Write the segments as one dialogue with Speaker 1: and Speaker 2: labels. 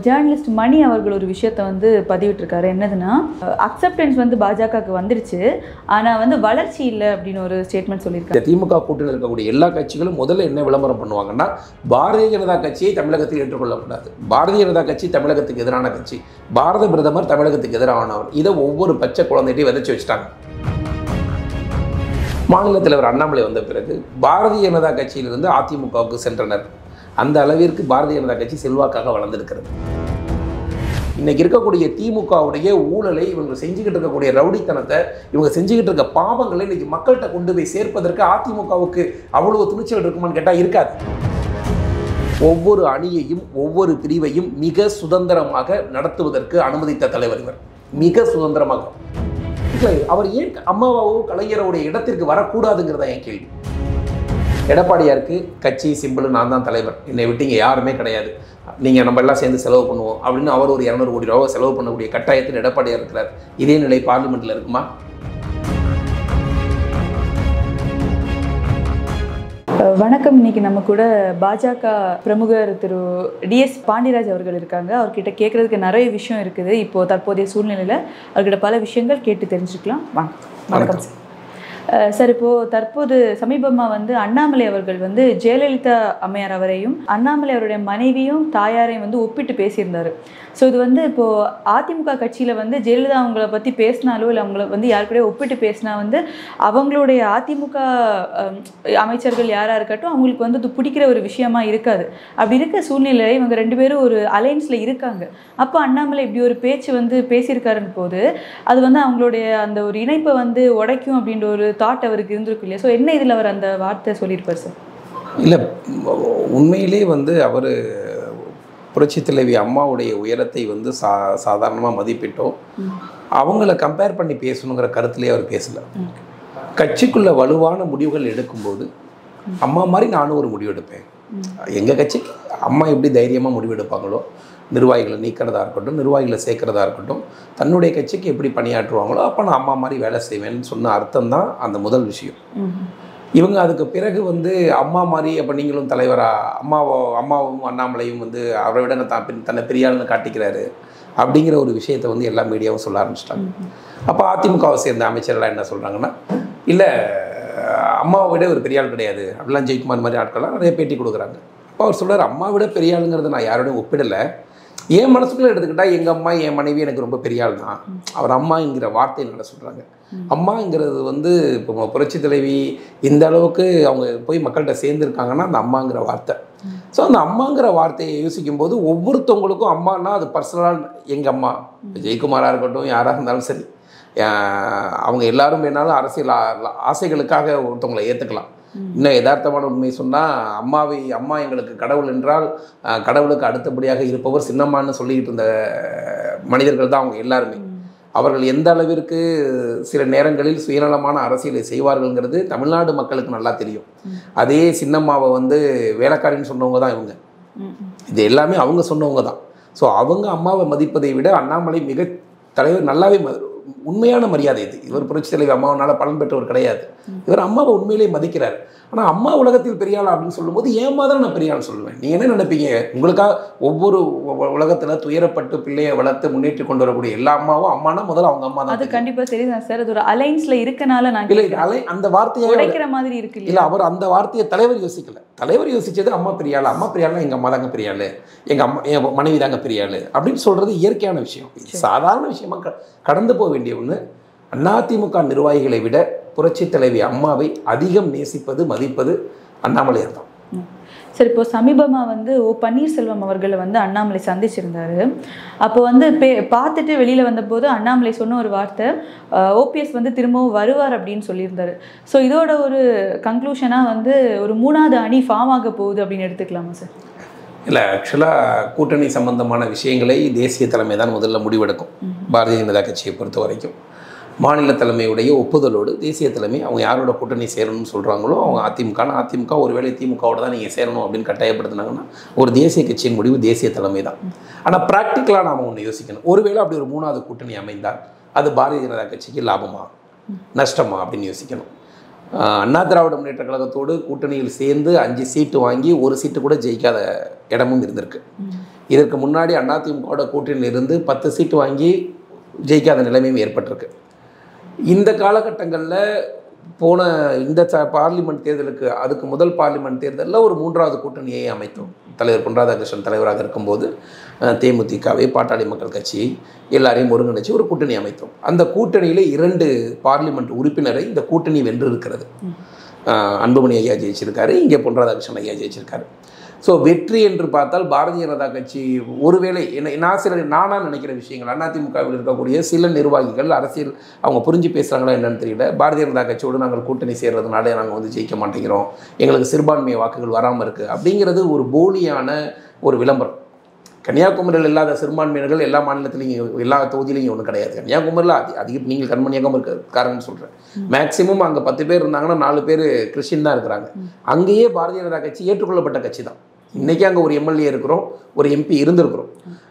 Speaker 1: Journalist Mani அவர்கள் ஒரு விஷயத்த வந்து பதிவிட்டிருக்காரு என்னதுன்னா அக்செப்டன்ஸ் வந்து பாஜகவுக்கு வந்துருச்சு ஆனால் வந்து வளர்ச்சி இல்லை அப்படின்னு ஒரு ஸ்டேட்மெண்ட் சொல்லியிருக்காரு
Speaker 2: இந்த திமுக கூட்டணியில் இருக்கக்கூடிய எல்லா கட்சிகளும் முதல்ல என்ன விளம்பரம் பண்ணுவாங்கன்னா பாரதிய ஜனதா கட்சியை தமிழகத்தில் ஏற்றுக்கொள்ளக்கூடாது பாரதிய ஜனதா கட்சி தமிழகத்துக்கு எதிரான கட்சி பாரத பிரதமர் தமிழகத்துக்கு எதிரானவர் இதை ஒவ்வொரு பச்சை குழந்தைகிட்டையும் விதைச்சு வச்சுட்டாங்க மாநில தலைவர் அண்ணாமலை வந்த பிறகு பாரதிய ஜனதா கட்சியிலிருந்து அதிமுகவுக்கு சென்றனர் அந்த அளவிற்கு பாரதிய ஜனதா கட்சி செல்வாக்காக வளர்ந்திருக்கிறது இன்னைக்கு இருக்கக்கூடிய திமுகவுடைய ஊழலை இவங்க செஞ்சுக்கிட்டு இருக்கக்கூடிய ரவுடித்தனத்தை இவங்க செஞ்சுக்கிட்டு இருக்க பாவங்களை இன்னைக்கு மக்கள்கிட்ட கொண்டு போய் சேர்ப்பதற்கு அதிமுகவுக்கு அவ்வளவு துணிச்சல் இருக்குமான்னு கேட்டால் இருக்காது ஒவ்வொரு அணியையும் ஒவ்வொரு பிரிவையும் மிக சுதந்திரமாக நடத்துவதற்கு அனுமதித்த தலைவர் இவர் மிக சுதந்திரமாக இல்லை, அவர் ஏன் அம்மாவாவோ கலைஞருடைய இடத்திற்கு வரக்கூடாதுங்கிறதா என் கேள்வி எடப்பாடியாருக்கு கட்சி சிம்பிள் நான் தான் தலைவர் என்னை விட்டு இங்கே யாருமே கிடையாது நீங்கள் நம்ம எல்லாம் சேர்ந்து செலவு பண்ணுவோம் அப்படின்னு அவர் ஒரு இரநூறு கோடி ரூபா செலவு பண்ணக்கூடிய கட்டாயத்தில் எடப்பாடியார் இருக்கிறார் இதே நிலை பார்லிமெண்ட்டில் இருக்குமா
Speaker 1: அஹ் வணக்கம் இன்னைக்கு நம்ம கூட பாஜக பிரமுகர் திரு டிஎஸ் பாண்டியராஜ் அவர்கள் இருக்காங்க அவர்கிட்ட கேட்கறதுக்கு நிறைய விஷயம் இருக்குது இப்போ தற்போதைய சூழ்நிலையில் அவர்கிட்ட பல விஷயங்கள் கேட்டு தெரிஞ்சுக்கலாம் வாங்க வணக்கம் சார் அஹ் சார் இப்போ தற்போது சமீபமாக வந்து அண்ணாமலை அவர்கள் வந்து ஜெயலலிதா அம்மையார் அவரையும் அண்ணாமலை அவருடைய மனைவியும் தாயாரையும் வந்து ஒப்பிட்டு பேசியிருந்தாரு ஸோ இது வந்து இப்போ அதிமுக கட்சியில் வந்து ஜெயலலிதா அவங்கள பற்றி பேசினாலோ இல்லை அவங்கள வந்து யார் கூடயோ ஒப்பிட்டு பேசினா வந்து அவங்களுடைய அதிமுக அஹ், அமைச்சர்கள் யாராக இருக்கட்டும் அவங்களுக்கு வந்து அது பிடிக்கிற ஒரு விஷயமா இருக்காது அப்படி இருக்க சூழ்நிலை இவங்க ரெண்டு பேரும் ஒரு அலைன்ஸில் இருக்காங்க அப்போ அண்ணாமலை இப்படி ஒரு பேச்சு வந்து பேசியிருக்காருன்னு போது அது வந்து அவங்களுடைய அந்த ஒரு இணைப்பை வந்து உடைக்கும் அப்படின்ற ஒரு தாட் அவருக்கு இருந்திருக்கும் இல்லையா ஸோ என்ன இதில் அவர் அந்த வார்த்தை சொல்லியிருப்பார் சார்
Speaker 2: இல்லை உண்மையிலே வந்து அவர் புரட்சி தலைவி அம்மாவுடைய உயரத்தை வந்து சா சாதாரணமாக மதிப்பிட்டோம் அவங்கள கம்பேர் பண்ணி பேசணுங்கிற கருத்துலேயே அவர் பேசல கட்சிக்குள்ள வலுவான முடிவுகள் எடுக்கும்போது அம்மா மாதிரி நானும் ஒரு முடிவு எடுப்பேன் எங்கள் கட்சிக்கு அம்மா எப்படி தைரியமாக முடிவெடுப்பாங்களோ நிர்வாகிகளை நீக்கிறதா இருக்கட்டும் நிர்வாகிகளை சேர்க்கறதா இருக்கட்டும் தன்னுடைய கட்சிக்கு எப்படி பணியாற்றுவாங்களோ அப்போ நான் அம்மா மாதிரி வேலை செய்வேன்னு சொன்ன அர்த்தம் தான் அந்த முதல் விஷயம் இவங்க அதுக்கு பிறகு வந்து அம்மா மாதிரி அப்போ நீங்களும் தலைவரா அம்மாவோ அம்மாவும் அண்ணாமலையும் வந்து அவரை விட நான் தான் பின் தன்னை பெரியாள்னு காட்டிக்கிறாரு அப்படிங்கிற ஒரு விஷயத்தை வந்து எல்லா மீடியாவும் சொல்ல ஆரம்பிச்சிட்டாங்க அப்போ அதிமுகவை சேர்ந்த அமைச்சர்கள்லாம் என்ன சொல்கிறாங்கன்னா இல்லை அம்மாவை விட ஒரு பெரிய ஆள் கிடையாது அப்படிலாம் ஜெயக்குமார் மாதிரி ஆட்கள்லாம் நிறைய பேட்டி கொடுக்குறாங்க அப்போ அவர் சொல்றாரு அம்மாவை விட பெரிய ஆளுங்கிறத நான் யாரோடையும் ஒப்பிடலை என் மனசுக்குள்ள எடுத்துக்கிட்டா எங்கள் அம்மா என் மனைவி எனக்கு ரொம்ப பெரிய ஆள் தான் அவர் அம்மா என்கிற வார்த்தை என்ன சொல்கிறாங்க அம்மாங்கிறது வந்து இப்போ புரட்சி தலைவி இந்த அளவுக்கு அவங்க போய் மக்கள்கிட்ட சேர்ந்துருக்காங்கன்னா அந்த அம்மாங்கிற வார்த்தை ஸோ அந்த அம்மாங்கிற வார்த்தையை யோசிக்கும் போது ஒவ்வொருத்தவங்களுக்கும் அம்மானா அது பர்சனலாக எங்கள் அம்மா ஜெயக்குமாராக இருக்கட்டும் யாராக இருந்தாலும் சரி அஹ் அவங்க எல்லாரும் வேணாலும் அரசியல் ஆ- ஆசைகளுக்காக ஒருத்தவங்களை ஏற்றுக்கலாம் இன்னும் யதார்த்தமான உண்மை சொன்னால் அம்மாவை அம்மா எங்களுக்கு கடவுள் என்றால் அஹ், கடவுளுக்கு அடுத்தபடியாக இருப்பவர் சின்னம்மான்னு சொல்லிக்கிட்டு இருந்த மனிதர்கள் தான் அவங்க எல்லாருமே அவர்கள் எந்த அளவிற்கு சில நேரங்களில் சுயநலமான அரசியலை செய்வார்கள்ங்கிறது தமிழ்நாடு மக்களுக்கு நல்லா தெரியும் அதே சின்னம்மாவை வந்து வேலைக்காரின்னு சொன்னவங்க தான் இவங்க இது எல்லாமே அவங்க சொன்னவங்க தான் ஸோ அவங்க அம்மாவை மதிப்பதை விட அண்ணாமலை மிக தலைவர் நல்லாவே ம- உண்மையான மரியாதை இது இவர் புரட்சி தலைவர் அம்மாவனால பலன் பெற்றவர் கிடையாது இவர் அம்மாவை உண்மையிலேயே மதிக்கிறார் ஆனால் அம்மா உலகத்தில் பெரியாள் அப்படின்னு சொல்லும்போது ஏமா தான் நான் பெரியாள் சொல்லுவேன் நீ என்ன நினைப்பீங்க உங்களுக்காக ஒவ்வொரு உலகத்தில் துயரப்பட்டு பிள்ளையை வளர்த்து முன்னேற்றி கொண்டு வரக்கூடிய எல்லா அம்மாவும் அம்மானா முதல்ல அவங்க அம்மா
Speaker 1: அது
Speaker 2: தான்
Speaker 1: கண்டிப்பா சரிதான் சார் அது ஒரு அலைன்ஸ்ல இருக்கனால நான்
Speaker 2: இல்லை
Speaker 1: கேட்கிறேன்.
Speaker 2: அலை அந்த வார்த்தையை அவர்
Speaker 1: உடைக்கிற மாதிரி இருக்கு
Speaker 2: இல்ல
Speaker 1: இல்லையா
Speaker 2: அவர் அந்த வார்த்தையை தலைவர் யோசிக்கல தலைவர் யோசிச்சது அம்மா பெரியாள் அம்மா பெரியாள்னா எங்க அம்மா தாங்க பெரியாள் எங்க அம்மா என் மனைவி தாங்க பெரியாள் அப்படின்னு சொல்றது இயற்கையான விஷயம் இது சாதாரண விஷயமா க- கடந்து போக வேண்டிய ஒண்ணு அதிமுக நிர்வாகிகளை விட புரட்சி தலைவி அம்மாவை அதிகம் நேசிப்பது மதிப்பது அண்ணாமலையார் தான்
Speaker 1: ம். சரி இப்போ சமீபமா வந்து ஓ பன்னீர்செல்வம் அவர்களை வந்து அண்ணாமலை சந்திச்சிருந்தாரு அப்போ வந்து பே பார்த்துட்டு வெளியில வந்தபோது அண்ணாமலை சொன்ன ஒரு வார்த்தை ஓபிஎஸ் வந்து திரும்பவும் வருவார் அப்படின்னு சொல்லியிருந்தாரு ஸோ இதோட ஒரு கன்க்ளூஷனா வந்து ஒரு மூணாவது அணி ஃபார்ம் ஆக போகுது அப்படின்னு எடுத்துக்கலாமா சார்
Speaker 2: இல்லை ஆக்சுவலாக கூட்டணி சம்பந்தமான விஷயங்களை தேசிய தலைமை தான் முதல்ல முடிவெடுக்கும் பாரதிய ஜனதா கட்சியை பொறுத்த வரைக்கும் மாநில தலைமையுடைய ஒப்புதலோடு தேசிய தலைமை அவங்க யாரோட கூட்டணி சேரணும்னு சொல்கிறாங்களோ அவங்க அதிமுக அதிமுக ஒருவேளை திமுகவோட தான் நீங்கள் சேரணும் அப்படின்னு கட்டாயப்படுத்தினாங்கன்னா ஒரு தேசிய கட்சியின் முடிவு தேசிய தலைமை தான் ஆனால் ப்ராக்டிக்கலாக நாம் ஒன்று யோசிக்கணும் ஒருவேளை அப்படி ஒரு மூணாவது கூட்டணி அமைந்தால் அது பாரதிய ஜனதா கட்சிக்கு லாபமா நஷ்டமா அப்படின்னு யோசிக்கணும் ஆஹ் அண்ணா திராவிட முன்னேற்ற கழகத்தோடு கூட்டணியில் சேர்ந்து அஞ்சு சீட்டு வாங்கி ஒரு சீட்டு கூட ஜெயிக்காத இடமும் இருந்திருக்கு இதற்கு முன்னாடி அதிமுகவோட கூட்டணியில் இருந்து பத்து சீட்டு வாங்கி ஜெயிக்காத நிலைமையும் ஏற்பட்டிருக்கு இந்த காலகட்டங்களில் போன இந்த ச- பார்லிமெண்ட் தேர்தலுக்கு அதுக்கு முதல் பார்லிமெண்ட் தேர்தலில் ஒரு மூன்றாவது கூட்டணியை அமைத்தோம் தலைவர் பொன் ராதாகிருஷ்ணன் தலைவராக இருக்கும்போது அஹ், தேமுதிகவை பாட்டாளி மக்கள் கட்சி எல்லாரையும் ஒருங்கிணைச்சு ஒரு கூட்டணி அமைத்தோம் அந்த கூட்டணியில் இரண்டு பார்லிமெண்ட் உறுப்பினரை இந்த கூட்டணி வென்று இருக்கிறது அஹ், அன்புமணி ஐயா ஜெயிச்சிருக்காரு இங்கே பொன் ராதாகிருஷ்ணன் ஐயா ஜெயிச்சிருக்காரு ஸோ வெற்றி என்று பார்த்தால் பாரதிய ஜனதா கட்சி ஒருவேளை என்ன நான் சில நானாக நினைக்கிற விஷயங்கள் அதிமுகவில் இருக்கக்கூடிய சில நிர்வாகிகள் அரசியல் அவங்க புரிஞ்சு பேசுகிறாங்களா என்னன்னு தெரியல பாரதிய ஜனதா கட்சியோடு நாங்கள் கூட்டணி சேர்றதுனால நாங்கள் வந்து ஜெயிக்க மாட்டேங்கிறோம் எங்களுக்கு சிறுபான்மை வாக்குகள் வராமல் இருக்குது அப்படிங்கிறது ஒரு போலியான ஒரு விளம்பரம் கன்னியாகுமரியில் இல்லாத சிறுபான்மையினர்கள் எல்லா மாநிலத்திலையும் எல்லா தொகுதியிலையும் ஒன்றும் கிடையாது கன்னியாகுமரியில் அதி அதிக நீங்கள் கண்மணியாகவும் இருக்க காரணம்னு சொல்கிறேன் மேக்ஸிமம் அங்கே பத்து பேர் இருந்தாங்கன்னா நாலு பேர் கிறிஸ்டின் தான் இருக்கிறாங்க அங்கேயே பாரதிய ஜனதா கட்சி ஏற்றுக்கொள்ளப்பட்ட கட்சி தான் இன்றைக்கி அங்கே ஒரு எம்எல்ஏ இருக்கிறோம் ஒரு எம்பி இருந்திருக்கிறோம்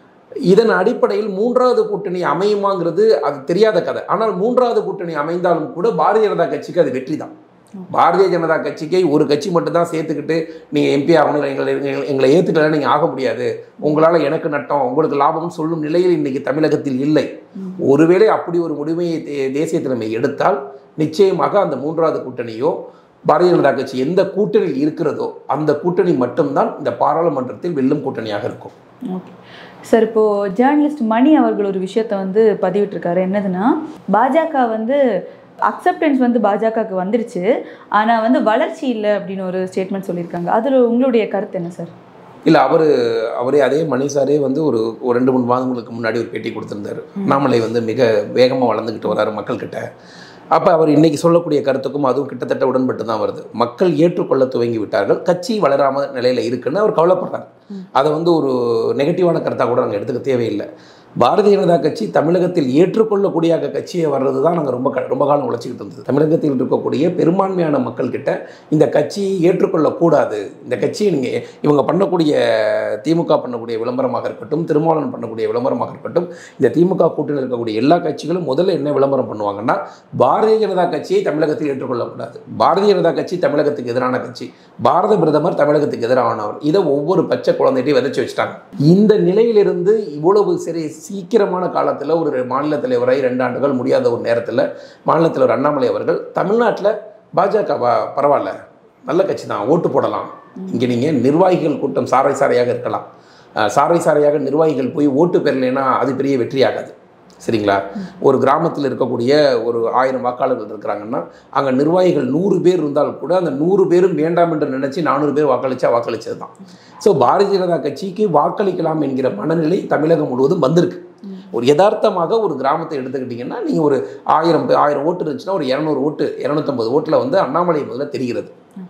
Speaker 2: இதன் அடிப்படையில் மூன்றாவது கூட்டணி அமையுமாங்கிறது அது தெரியாத கதை ஆனால் மூன்றாவது கூட்டணி அமைந்தாலும் கூட பாரதிய ஜனதா கட்சிக்கு அது வெற்றி தான் பாரதிய ஜனதா கட்சிக்கு ஒரு கட்சி மட்டும் தான் சேர்த்துக்கிட்டு நீங்கள் எம்பி ஆகணும் எங்களை எங்களை- எங்களை ஏற்றுக்கல நீங்கள் ஆக முடியாது உங்களால் எனக்கு நட்டம் உங்களுக்கு லாபம்னு சொல்லும் நிலையில் இன்னைக்கு தமிழகத்தில் இல்லை ஒருவேளை அப்படி ஒரு முடிவையை தே- தேசிய தலைமை எடுத்தால் நிச்சயமாக அந்த மூன்றாவது கூட்டணியோ பாரதிய ஜனதா கட்சி எந்த கூட்டணியில் இருக்கிறதோ அந்த கூட்டணி மட்டும்தான் இந்த பாராளுமன்றத்தில் வெல்லும் கூட்டணியாக இருக்கும்
Speaker 1: ஓகே சார் இப்போ ஜேர்னலிஸ்ட் மணி அவர்கள் ஒரு விஷயத்தை வந்து பதிவிட்டிருக்காரு என்னதுன்னா பாஜக வந்து அக்செப்டன்ஸ் வந்து பாஜகவுக்கு வந்துருச்சு ஆனால் வந்து வளர்ச்சி இல்லை அப்படின்னு ஒரு ஸ்டேட்மெண்ட் சொல்லியிருக்காங்க அதில் உங்களுடைய கருத்து என்ன சார்
Speaker 2: இல்லை அவர் அவரே அதே மணி சாரே வந்து ஒரு ஒரு ரெண்டு மூணு மாதங்களுக்கு முன்னாடி ஒரு பேட்டி கொடுத்திருந்தாரு அண்ணாமலை வந்து மிக வேகமாக வளர்ந்துக்கிட்டு வராரு மக்கள்கிட்ட அப்போ அவர் இன்னைக்கு சொல்லக்கூடிய கருத்துக்கும் அதுவும் கிட்டத்தட்ட உடன்பட்டு தான் வருது மக்கள் ஏற்றுக்கொள்ள துவங்கி விட்டார்கள் கட்சி வளராம நிலையில் இருக்குன்னு அவர் கவலைப்படுறாரு அதை வந்து ஒரு நெகட்டிவான கருத்தாக கூட நாங்கள் எடுத்துக்க தேவையில்லை பாரதிய ஜனதா கட்சி தமிழகத்தில் ஏற்றுக்கொள்ளக்கூடிய கட்சியை வர்றது தான் நாங்கள் ரொம்ப க- ரொம்ப காலம் உழைச்சிக்கிட்டு இருந்தது தமிழகத்தில் இருக்கக்கூடிய பெரும்பான்மையான மக்கள்கிட்ட இந்த கட்சியை ஏற்றுக்கொள்ளக்கூடாது இந்த கட்சியை நீங்கள் இவங்க பண்ணக்கூடிய திமுக பண்ணக்கூடிய விளம்பரமாக இருக்கட்டும் திருமாவளவன் பண்ணக்கூடிய விளம்பரமாக இருக்கட்டும் இந்த திமுக கூட்டணியில் இருக்கக்கூடிய எல்லா கட்சிகளும் முதல்ல என்ன விளம்பரம் பண்ணுவாங்கன்னா பாரதிய ஜனதா கட்சியை தமிழகத்தில் ஏற்றுக்கொள்ளக்கூடாது பாரதிய ஜனதா கட்சி தமிழகத்துக்கு எதிரான கட்சி பாரத பிரதமர் தமிழகத்துக்கு எதிரானவர் இதை ஒவ்வொரு பச்சை குழந்தைகிட்டையும் விதைச்சு வச்சுட்டாங்க இந்த நிலையிலிருந்து இவ்வளவு சரி சீக்கிரமான காலத்தில் ஒரு மாநில தலைவரை ரெண்டு ஆண்டுகள் முடியாத ஒரு நேரத்தில் மாநில தலைவர் அண்ணாமலை அவர்கள் தமிழ்நாட்டில் பாஜக பரவாயில்ல நல்ல கட்சி தான் ஓட்டு போடலாம் இங்கே நீங்கள் நிர்வாகிகள் கூட்டம் சாறை சாறையாக இருக்கலாம் அஹ் சாறை சாறையாக நிர்வாகிகள் போய் ஓட்டு பெறலைன்னா அது பெரிய வெற்றியாகாது சரிங்களா ஒரு கிராமத்தில் இருக்கக்கூடிய ஒரு ஆயிரம் வாக்காளர்கள் இருக்கிறாங்கன்னா அங்கே நிர்வாகிகள் நூறு பேர் இருந்தால் கூட அந்த நூறு பேரும் வேண்டாம் என்று நினச்சி நானூறு பேர் வாக்களிச்சா வாக்களிச்சது தான் ஸோ பாரதிய ஜனதா கட்சிக்கு வாக்களிக்கலாம் என்கிற மனநிலை தமிழகம் முழுவதும் வந்திருக்கு ஒரு யதார்த்தமாக ஒரு கிராமத்தை எடுத்துக்கிட்டிங்கன்னா நீங்கள் ஒரு ஆயிரம் பே- ஆயிரம் ஓட்டு இருந்துச்சுன்னா ஒரு இரநூறு ஓட்டு இரநூத்தம்பது ஓட்டில் வந்து அண்ணாமலை முதல்ல தெரிகிறது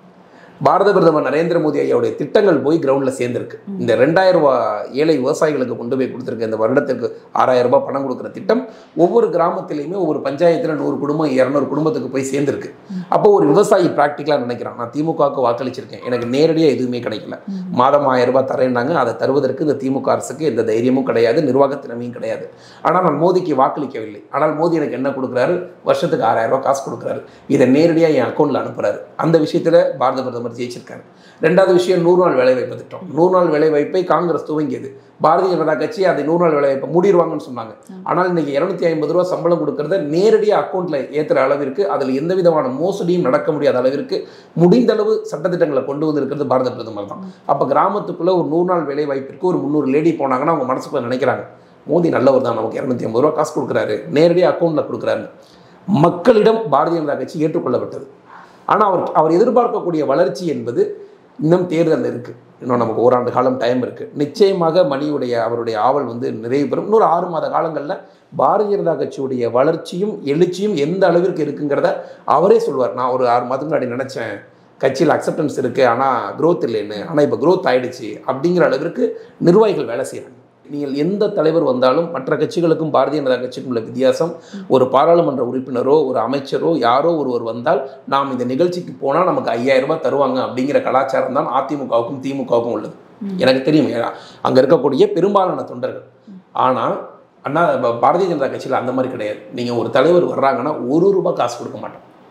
Speaker 2: பாரத பிரதமர் நரேந்திர மோடி ஐயாவுடைய திட்டங்கள் போய் கிரவுண்டில் சேர்ந்துருக்கு இந்த ரெண்டாயிரம் ரூபாய் ஏழை விவசாயிகளுக்கு கொண்டு போய் கொடுத்துருக்க இந்த வருடத்திற்கு ஆறாயிரம் ரூபாய் பணம் கொடுக்குற திட்டம் ஒவ்வொரு கிராமத்திலையுமே ஒவ்வொரு பஞ்சாயத்தில் நூறு குடும்பம் இரநூறு குடும்பத்துக்கு போய் சேர்ந்துருக்கு அப்போ ஒரு விவசாயி ப்ராக்டிக்கலாக நினைக்கிறான் நான் திமுகவுக்கு வாக்களிச்சிருக்கேன் எனக்கு நேரடியாக எதுவுமே கிடைக்கல மாதம் ஆயிரம் ரூபாய் தரேன்னாங்க அதை தருவதற்கு இந்த திமுக அரசுக்கு எந்த தைரியமும் கிடையாது நிர்வாக திறமையும் கிடையாது ஆனால் நான் மோடிக்கு வாக்களிக்கவில்லை ஆனால் மோடி எனக்கு என்ன கொடுக்குறாரு வருஷத்துக்கு ஆறாயிரம் ரூபாய் காசு கொடுக்குறாரு இதை நேரடியாக என் அக்கௌண்ட்டில் அனுப்புறாரு அந்த விஷயத்தில் பாரத பிரதமர் ஜெயிச்சிருக்காரு ரெண்டாவது விஷயம் நூறு நாள் வேலைவாய்ப்பு திட்டம் நூறு நாள் வேலைவாய்ப்பை காங்கிரஸ் துவங்கியது பாரதிய ஜனதா கட்சி அதை நூறு நாள் வேலைவாய்ப்பை மூடிடுவாங்கன்னு சொன்னாங்க ஆனால் இன்னைக்கு இரநூத்தி ஐம்பது ரூபா சம்பளம் கொடுக்கறத நேரடியாக அக்கௌண்ட்டில் ஏற்றுற அளவிற்கு அதில் எந்த விதமான மோசடியும் நடக்க முடியாத அளவிற்கு முடிந்த அளவு சட்டத்திட்டங்களை கொண்டு வந்திருக்கிறது பாரத பிரதமர் தான் அப்போ கிராமத்துக்குள்ள ஒரு நூறு நாள் வேலை வாய்ப்பிற்கு ஒரு முந்நூறு லேடி போனாங்கன்னா அவங்க மனசுக்குள்ள நினைக்கிறாங்க மோடி நல்லவர் தான் நமக்கு இரநூத்தி ஐம்பது ரூபா காசு கொடுக்குறாரு நேரடியாக அக்கௌண்ட்டில் கொடுக்குறாரு மக்களிடம் பாரதிய ஜனதா கட்சி ஏற்றுக்கொள்ளப்பட்டது ஆனால் அவர் அவர் எதிர்பார்க்கக்கூடிய வளர்ச்சி என்பது இன்னும் தேர்தல் இருக்குது இன்னும் நமக்கு ஓராண்டு காலம் டைம் இருக்குது நிச்சயமாக மணியுடைய அவருடைய ஆவல் வந்து நிறைவு பெறும் இன்னொரு ஆறு மாத காலங்களில் பாரதிய ஜனதா கட்சியுடைய வளர்ச்சியும் எழுச்சியும் எந்த அளவிற்கு இருக்குங்கிறத அவரே சொல்வார் நான் ஒரு ஆறு மாதத்துக்கு முன்னாடி நினச்சேன் கட்சியில் அக்செப்டன்ஸ் இருக்குது ஆனால் growth இல்லைன்னு ஆனால் இப்போ growth ஆயிடுச்சு அப்படிங்கிற அளவிற்கு நிர்வாகிகள் வேலை செய்கிறாங்க நீங்கள் எந்த தலைவர் வந்தாலும் மற்ற கட்சிகளுக்கும் பாரதிய ஜனதா கட்சிக்கும் உள்ள வித்தியாசம் ஒரு பாராளுமன்ற உறுப்பினரோ ஒரு அமைச்சரோ யாரோ ஒருவர் வந்தால் நாம் இந்த நிகழ்ச்சிக்கு போனால் நமக்கு ஐயாயிரம் ரூபாய் தருவாங்க அப்படிங்கிற கலாச்சாரம் தான் அதிமுகவுக்கும் திமுகவுக்கும் உள்ளது எனக்கு தெரியும் ஏன்னா, அங்க இருக்கக்கூடிய பெரும்பாலான தொண்டர்கள் ஆனால் அண்ணா ப- பாரதிய ஜனதா கட்சியில் அந்த மாதிரி கிடையாது நீங்கள் ஒரு தலைவர் வர்றாங்கன்னா ஒரு ரூபாய் காசு கொடுக்க மாட்டோம்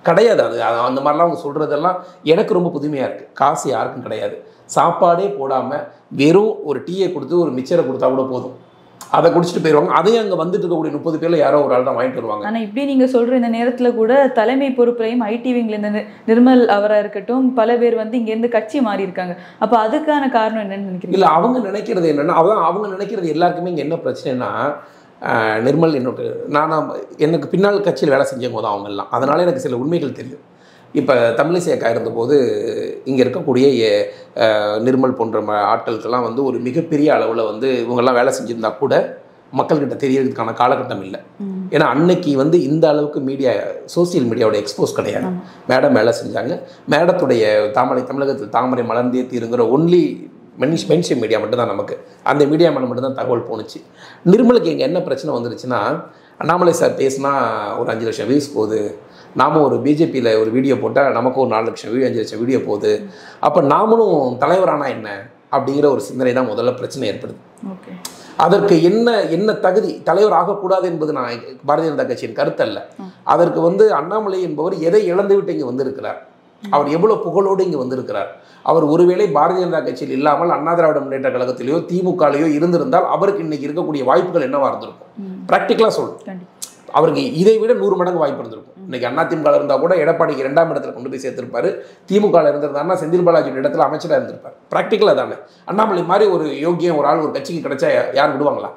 Speaker 2: கிடையாது அது அது அந்த மாதிரிலாம் அவங்க சொல்கிறதெல்லாம் எனக்கு ரொம்ப புதுமையாக இருக்குது காசு யாருக்கும் கிடையாது சாப்பாடே போடாமல் வெறும் ஒரு டீயை கொடுத்து ஒரு மிச்சரை கொடுத்தா கூட போதும் அதை குடிச்சிட்டு போயிடுவாங்க அதையும் அங்கே வந்துட்டு இருக்கக்கூடிய முப்பது பேரில் யாரோ ஒரு ஆள் தான் வாங்கிட்டு வருவாங்க
Speaker 1: ஆனா இப்படி நீங்க சொல்ற இந்த நேரத்துல கூட தலைமை பொறுப்புலையும் ஐடி விங்ல இந்த நி- நிர்மல் அவரா இருக்கட்டும் பல பேர் வந்து இங்க இருந்து கட்சி மாறி இருக்காங்க அப்ப அதுக்கான காரணம் என்னன்னு நினைக்கிறீங்க
Speaker 2: இல்லை அவங்க நினைக்கிறது என்னன்னா அதான் அவங்க நினைக்கிறது எல்லாருக்குமே இங்கே என்ன பிரச்சனைனா ஆஹ், நிர்மல் என்னோட நான் எனக்கு பின்னால் கட்சியில் வேலை செஞ்சவங்க தான் அவங்க எல்லாம் அதனால எனக்கு சில உண்மைகள் தெரியும் இப்போ தமிழிசை அக்கா இருந்தபோது இங்கே இருக்கக்கூடிய எ- ஆஹ், நிர்மல் போன்ற ம- ஆட்களுக்கெல்லாம் வந்து ஒரு மிகப்பெரிய அளவில் வந்து இவங்கெல்லாம் வேலை செஞ்சுருந்தா கூட மக்கள்கிட்ட தெரியறதுக்கான காலகட்டம் இல்லை
Speaker 1: ம்.
Speaker 2: ஏன்னா அன்னைக்கு வந்து இந்த அளவுக்கு மீடியா சோசியல் மீடியாவோட எக்ஸ்போஸ் கிடையாது
Speaker 1: ஆமா.
Speaker 2: மேடம் வேலை செஞ்சாங்க மேடத்துடைய தாமரை தமிழகத்தில் தாமரை மலர்ந்தே தீருங்கிற ஒன்லி மென்ஷ் மென்ஷன் மீடியா மட்டும்தான் நமக்கு அந்த மீடியா மேலே மட்டும்தான் தகவல் போணுச்சு நிர்மலுக்கு இங்கே என்ன பிரச்சனை வந்துருச்சுன்னா அண்ணாமலை சார் பேசினா ஒரு அஞ்சு லட்சம் வியூஸ் போகுது நாம ஒரு பிஜேபியில் ஒரு வீடியோ போட்டால் நமக்கு ஒரு நாலு லட்சம் வியூ அஞ்சு லட்சம் வீடியோ போகுது அப்போ நாமளும் தலைவரானா என்ன அப்படிங்கிற ஒரு சிந்தனை தான் முதல்ல பிரச்சனை ஏற்படுது
Speaker 1: ஓகே
Speaker 2: அதற்கு என்ன என்ன தகுதி தலைவர் ஆகக்கூடாது என்பது நான் பாரதிய ஜனதா கட்சியின் கருத்தல்ல அதற்கு வந்து அண்ணாமலை என்பவர் எதை இழந்துவிட்டு இங்கே வந்திருக்கிறார் அவர் எவ்வளவு புகழோடு இங்கே வந்திருக்கிறார் அவர் ஒருவேளை பாரதிய ஜனதா கட்சியில் இல்லாமல் அண்ணா திராவிட முன்னேற்ற கழகத்திலேயோ திமுகலையோ இருந்திருந்தால் அவருக்கு இன்னைக்கு இருக்கக்கூடிய வாய்ப்புகள் என்னவா இருந்திருக்கும்
Speaker 1: ம்.
Speaker 2: ப்ராக்டிக்கலாக சொல்லணும்
Speaker 1: கண்டிப்பா
Speaker 2: அவருக்கு இதை விட நூறு மடங்கு வாய்ப்பு இருந்திருக்கும் இன்னைக்கு அண்ணா திமுக இருந்தால் கூட எடப்பாடிக்கு இரண்டாம் இடத்துல கொண்டு போய் சேர்த்திருப்பாரு திமுக இருந்திருந்தாருன்னா செந்தில் பாலாஜி இடத்துல அமைச்சராக இருந்திருப்பார் ப்ராக்டிக்கலாக தானே அண்ணாமலை மாதிரி ஒரு யோக்கியம் ஒரு ஆள் ஒரு கட்சிக்கு கிடைச்சா யார் விடுவாங்களா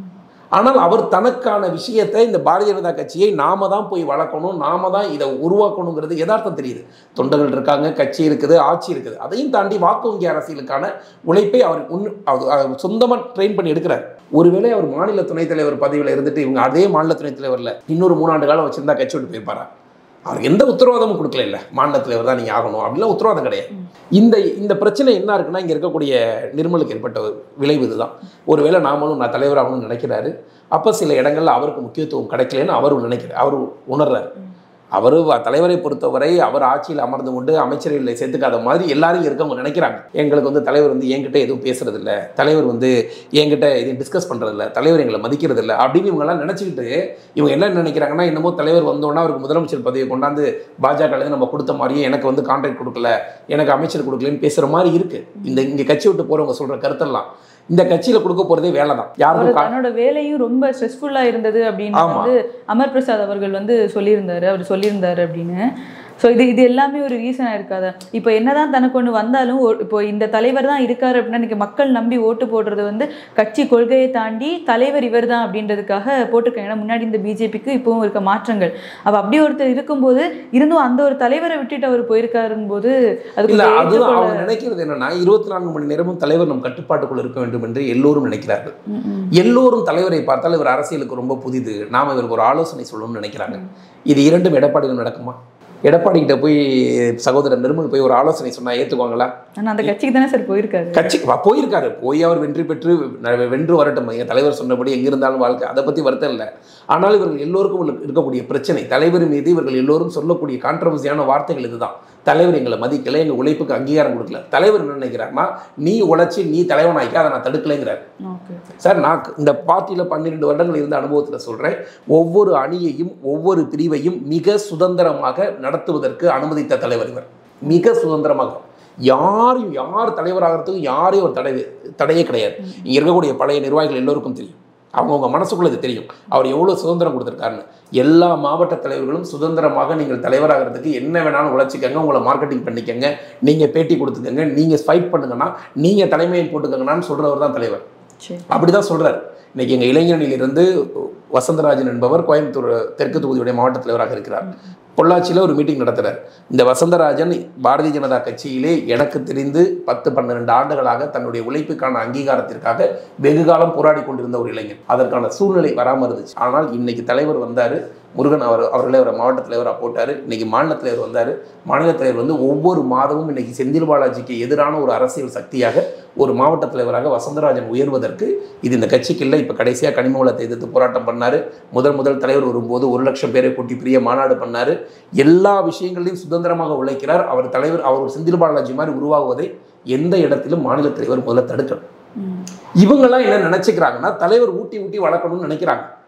Speaker 2: ஆனால் அவர் தனக்கான விஷயத்தை இந்த பாரதிய ஜனதா கட்சியை நாம தான் போய் வளர்க்கணும் நாம தான் இதை உருவாக்கணுங்கிறது யதார்த்தம் தெரியுது தொண்டர்கள் இருக்காங்க கட்சி இருக்குது ஆட்சி இருக்குது அதையும் தாண்டி வாக்கு வங்கி அரசியலுக்கான உழைப்பை அவர் உன் அவர் சொந்தமாக ட்ரெயின் பண்ணி எடுக்கிறார் ஒருவேளை அவர் மாநில துணைத் தலைவர் பதவியில் இருந்துட்டு இவங்க அதே மாநில துணைத் தலைவரில் இன்னொரு மூணாண்டு காலம் வச்சிருந்தா கட்சி விட்டு போயிருப்பாரா அவருக்கு எந்த உத்தரவாதமும் கொடுக்கல இல்லை மாநில தலைவர் தான் நீங்கள் ஆகணும் அப்படிலாம் உத்தரவாதம் கிடையாது இந்த இந்த பிரச்சனை என்ன இருக்குன்னா இங்கே இருக்கக்கூடிய நிர்மலுக்கு ஏற்பட்ட ஒரு விளைவு இதுதான் ஒருவேளை நாமளும் நான் தலைவராகணும்னு நினைக்கிறாரு அப்போ சில இடங்கள்ல அவருக்கு முக்கியத்துவம் கிடைக்கலன்னு அவரும் நினைக்கிறார் அவர் உணர்றாரு அவர் தலைவரை பொறுத்தவரை அவர் ஆட்சியில் அமர்ந்து கொண்டு அமைச்சர்களை சேர்த்துக்காத மாதிரி எல்லாரும் இருக்கவங்க நினைக்கிறாங்க எங்களுக்கு வந்து தலைவர் வந்து என்கிட்ட எதுவும் பேசுறது இல்ல தலைவர் வந்து என்கிட்ட எதுவும் டிஸ்கஸ் பண்றது இல்ல தலைவர் எங்களை மதிக்கிறது இல்ல அப்படின்னு இவங்கெல்லாம் நினைச்சுக்கிட்டு இவங்க என்ன நினைக்கிறாங்கன்னா என்னமோ தலைவர் வந்தோன்னா அவருக்கு முதலமைச்சர் பதவியை கொண்டாந்து பாஜக நம்ம கொடுத்த மாதிரியே எனக்கு வந்து கான்ட்ராக்ட் கொடுக்கல எனக்கு அமைச்சர் கொடுக்கலன்னு பேசுற மாதிரி இருக்கு இந்த இங்க கட்சி விட்டு போறவங்க சொல்ற கருத்தெல்லாம் இந்த கட்சியில கொடுக்க போறதே வேலை தான்
Speaker 1: அவர்
Speaker 2: யாருக்கும் கா-
Speaker 1: தன்னோட வேலையும் ரொம்ப ஸ்ட்ரெஸ்ஃபுல்லா இருந்தது அப்படின்னு
Speaker 2: ஆமா.
Speaker 1: வந்து அமர் பிரசாத் அவர்கள் வந்து சொல்லியிருந்தாரு அவர் சொல்லியிருந்தாரு அப்படின்னு ஸோ இது இது எல்லாமே ஒரு ரீசனாக இருக்காதா இப்போ என்னதான் தனக்கு ஒன்று வந்தாலும் ஒரு- இப்போ இந்த தலைவர் தான் இருக்காரு அப்படின்னா இன்னைக்கு மக்கள் நம்பி ஓட்டு போடுறது வந்து கட்சி கொள்கையை தாண்டி தலைவர் இவர் தான் அப்படின்றதுக்காக போட்டிருக்காங்க ஏன்னா முன்னாடி இந்த பிஜேபிக்கு இப்பவும் இருக்க மாற்றங்கள் அப்போ அப்படி ஒருத்தர் இருக்கும்போது இருந்தும் அந்த ஒரு தலைவரை விட்டுட்டு அவர் போயிருக்காருன்னு போது அதுக்கு
Speaker 2: இல்ல
Speaker 1: ஒரு
Speaker 2: அதுதான்
Speaker 1: ஏற்றுக்கொள்ள-
Speaker 2: அவங்க நினைக்கிறது என்னன்னா இருபத்தி நான்கு மணி நேரமும் தலைவர் நம் கட்டுப்பாட்டுக்குள் இருக்க வேண்டும் என்று எல்லோரும் நினைக்கிறார்கள்
Speaker 1: ம், ம்.
Speaker 2: எல்லோரும் தலைவரை பார்த்தால் இவர் அரசியலுக்கு ரொம்ப புதிது நாம இவருக்கு ஒரு ஆலோசனை சொல்லணும்னு நினைக்கிறாங்க இது இரண்டும் எடப்பாடியில் நடக்குமா எடப்பாடி கிட்ட போய் சகோதரர் நிர்மல் போய் ஒரு ஆலோசனை சொன்னா ஏத்துக்குவாங்களா
Speaker 1: ஆனா அந்த கட்சிக்கு தானே சார் போயிருக்காரு
Speaker 2: கட்சிக்கு வா- போயிருக்காரு போய் அவர் வெற்றி பெற்று ந- வென்று வரட்டும் எங்க தலைவர் சொன்னபடி எங்க இருந்தாலும் வாழ்க்கை அதை பத்தி வருத்தம் இல்லை ஆனால் இவர்கள் எல்லோருக்கும் உள்ள- இருக்கக்கூடிய பிரச்சனை தலைவர் மீது இவர்கள் எல்லோரும் சொல்லக்கூடிய கான்ட்ரவர்சியான வார்த்தைகள் இதுதான் தலைவர் எங்களை மதிக்கல எங்க உழைப்புக்கு அங்கீகாரம் கொடுக்கல தலைவர் என்ன நினைக்கிறாருன்னா நீ உழைச்சி நீ தலைவனாக்கி அதை நான் தடுக்கலைங்கிறார்
Speaker 1: ஓகே
Speaker 2: சார் நான் இந்த பார்ட்டியில் பன்னிரெண்டு வருடங்கள் இருந்த அனுபவத்தில் சொல்கிறேன் ஒவ்வொரு அணியையும் ஒவ்வொரு பிரிவையும் மிக சுதந்திரமாக நடத்துவதற்கு அனுமதித்த தலைவர் இவர் மிக சுதந்திரமாக யாரையும் யார் தலைவராகிறதுக்கும் யாரையும் ஒரு தடை தடையே கிடையாது இங்கே இருக்கக்கூடிய பழைய நிர்வாகிகள் எல்லோருக்கும் தெரியும் அவங்கவுங்க மனசுக்குள்ள இது தெரியும் அவர் எவ்வளோ சுதந்திரம் கொடுத்துருக்காருன்னு எல்லா மாவட்ட தலைவர்களும் சுதந்திரமாக நீங்கள் தலைவராகிறதுக்கு என்ன வேணாலும் உழைச்சிக்கங்க உங்களை மார்க்கெட்டிங் பண்ணிக்கங்க நீங்கள் பேட்டி கொடுத்துக்கங்க நீங்கள் ஃபைட் பண்ணுங்கன்னா நீங்கள் தலைமையை போட்டுக்கங்கன்னு சொல்கிறவர் தான் தலைவர்
Speaker 1: சரி
Speaker 2: அப்படிதான் சொல்றாரு இன்னைக்கு எங்க இளைஞரணியிலிருந்து வசந்தராஜன் என்பவர் கோயம்புத்தூர் தெற்கு தொகுதியுடைய மாவட்ட தலைவராக இருக்கிறார் பொள்ளாச்சியில் ஒரு மீட்டிங் நடத்துறார் இந்த வசந்தராஜன் பாரதிய ஜனதா கட்சியிலே எனக்கு தெரிந்து பத்து பன்னிரண்டு ஆண்டுகளாக தன்னுடைய உழைப்புக்கான அங்கீகாரத்திற்காக வெகு காலம் போராடி கொண்டிருந்த ஒரு இளைஞன் அதற்கான சூழ்நிலை வராமல் இருந்துச்சு ஆனால் இன்னைக்கு தலைவர் வந்தாரு முருகன் அவர் அவர்களே அவரை மாவட்ட தலைவராக போட்டார் இன்னைக்கு மாநில தலைவர் வந்தார் மாநில தலைவர் வந்து ஒவ்வொரு மாதமும் இன்னைக்கு செந்தில் பாலாஜிக்கு எதிரான ஒரு அரசியல் சக்தியாக ஒரு மாவட்ட தலைவராக வசந்தராஜன் உயர்வதற்கு இது இந்த கட்சிக்கு இல்லை இப்போ கடைசியாக கனிம வளத்தை எதிர்த்து போராட்டம் பண்ணார் முதல் முதல் தலைவர் வரும்போது ஒரு லட்சம் பேரை கூட்டி பெரிய மாநாடு பண்ணார் எல்லா விஷயங்களையும் சுதந்திரமாக உழைக்கிறார் அவர் தலைவர் அவர் ஒரு செந்தில் பாலாஜி மாதிரி உருவாகுவதை எந்த இடத்திலும் மாநில தலைவர் முதல்ல தடுக்கணும்
Speaker 1: ம்.
Speaker 2: இவங்கெல்லாம் என்ன நினைச்சுக்கிறாங்கன்னா தலைவர் ஊட்டி ஊட்டி வளர்க்கணும்னு நினைக்கிறாங்க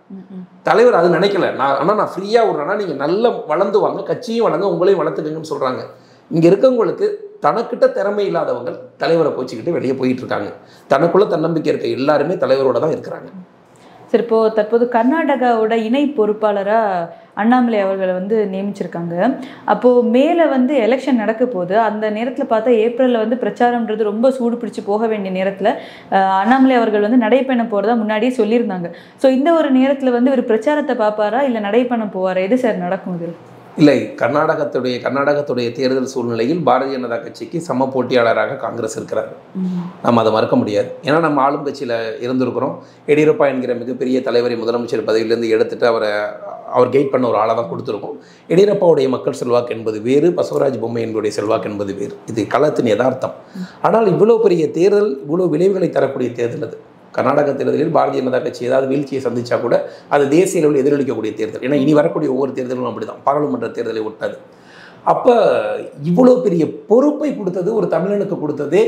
Speaker 2: தலைவர் அது நினைக்கல நான் ஆனால் நான் ஃப்ரீயாக விட்றேன்னா நீங்கள் நல்ல வளர்ந்து வாங்க கட்சியும் வளர்ங்க உங்களையும் வளர்த்துக்கங்கன்னு சொல்கிறாங்க இங்கே இருக்கவங்களுக்கு தனக்கிட்ட திறமை இல்லாதவங்க தலைவரை கோச்சிக்கிட்டு வெளியே போயிட்டு இருக்காங்க தனக்குள்ள தன்னம்பிக்கை இருக்க எல்லாருமே தலைவரோட தான் இருக்கிறாங்க
Speaker 1: சரி இப்போ தற்போது கர்நாடகாவோட இணை பொறுப்பாளரா அண்ணாமலை அவர்களை வந்து நியமிச்சிருக்காங்க அப்போ மேல வந்து எலெக்ஷன் நடக்க போகுது அந்த நேரத்துல பார்த்தா ஏப்ரல்ல வந்து பிரச்சாரம்ன்றது ரொம்ப சூடு பிடிச்சு போக வேண்டிய நேரத்துல அஹ், அண்ணாமலை அவர்கள் வந்து நடைப்பயணம் போறதா முன்னாடியே சொல்லியிருந்தாங்க ஸோ இந்த ஒரு நேரத்துல வந்து இவர் பிரச்சாரத்தை பார்ப்பாரா இல்ல நடைப்பயணம் போவாரா எது சார் நடக்கும் இதில்
Speaker 2: இல்லை கர்நாடகத்துடைய கர்நாடகத்துடைய தேர்தல் சூழ்நிலையில் பாரதிய ஜனதா கட்சிக்கு சம போட்டியாளராக காங்கிரஸ் இருக்கிறார் நம்ம அதை மறக்க முடியாது ஏன்னா நம்ம ஆளும் கட்சியில் இருந்திருக்கிறோம் எடியூரப்பா என்கிற மிகப்பெரிய தலைவரை முதலமைச்சர் பதவியிலேருந்து எடுத்துட்டு அவரை அவர் கெயிட் பண்ண ஒரு ஆளாக தான் கொடுத்துருக்கோம் எடியூரப்பாவுடைய மக்கள் செல்வாக்கு என்பது வேறு பசவராஜ் பொம்மை என்பதுடைய செல்வாக்கு என்பது வேறு இது களத்தின் யதார்த்தம் ஆனால் இவ்வளோ பெரிய தேர்தல் இவ்வளோ விளைவுகளை தரக்கூடிய தேர்தல் அது கர்நாடக தேர்தலில் பாரதிய ஜனதா கட்சி ஏதாவது வீழ்ச்சியை சந்திச்சா கூட அது தேசிய அளவில் எதிரொலிக்கக்கூடிய தேர்தல் ஏன்னா இனி வரக்கூடிய ஒவ்வொரு தேர்தலும் அப்படிதான் பாராளுமன்ற தேர்தலை விட்டது அப்போ இவ்வளோ பெரிய பொறுப்பை கொடுத்தது ஒரு தமிழனுக்கு கொடுத்ததே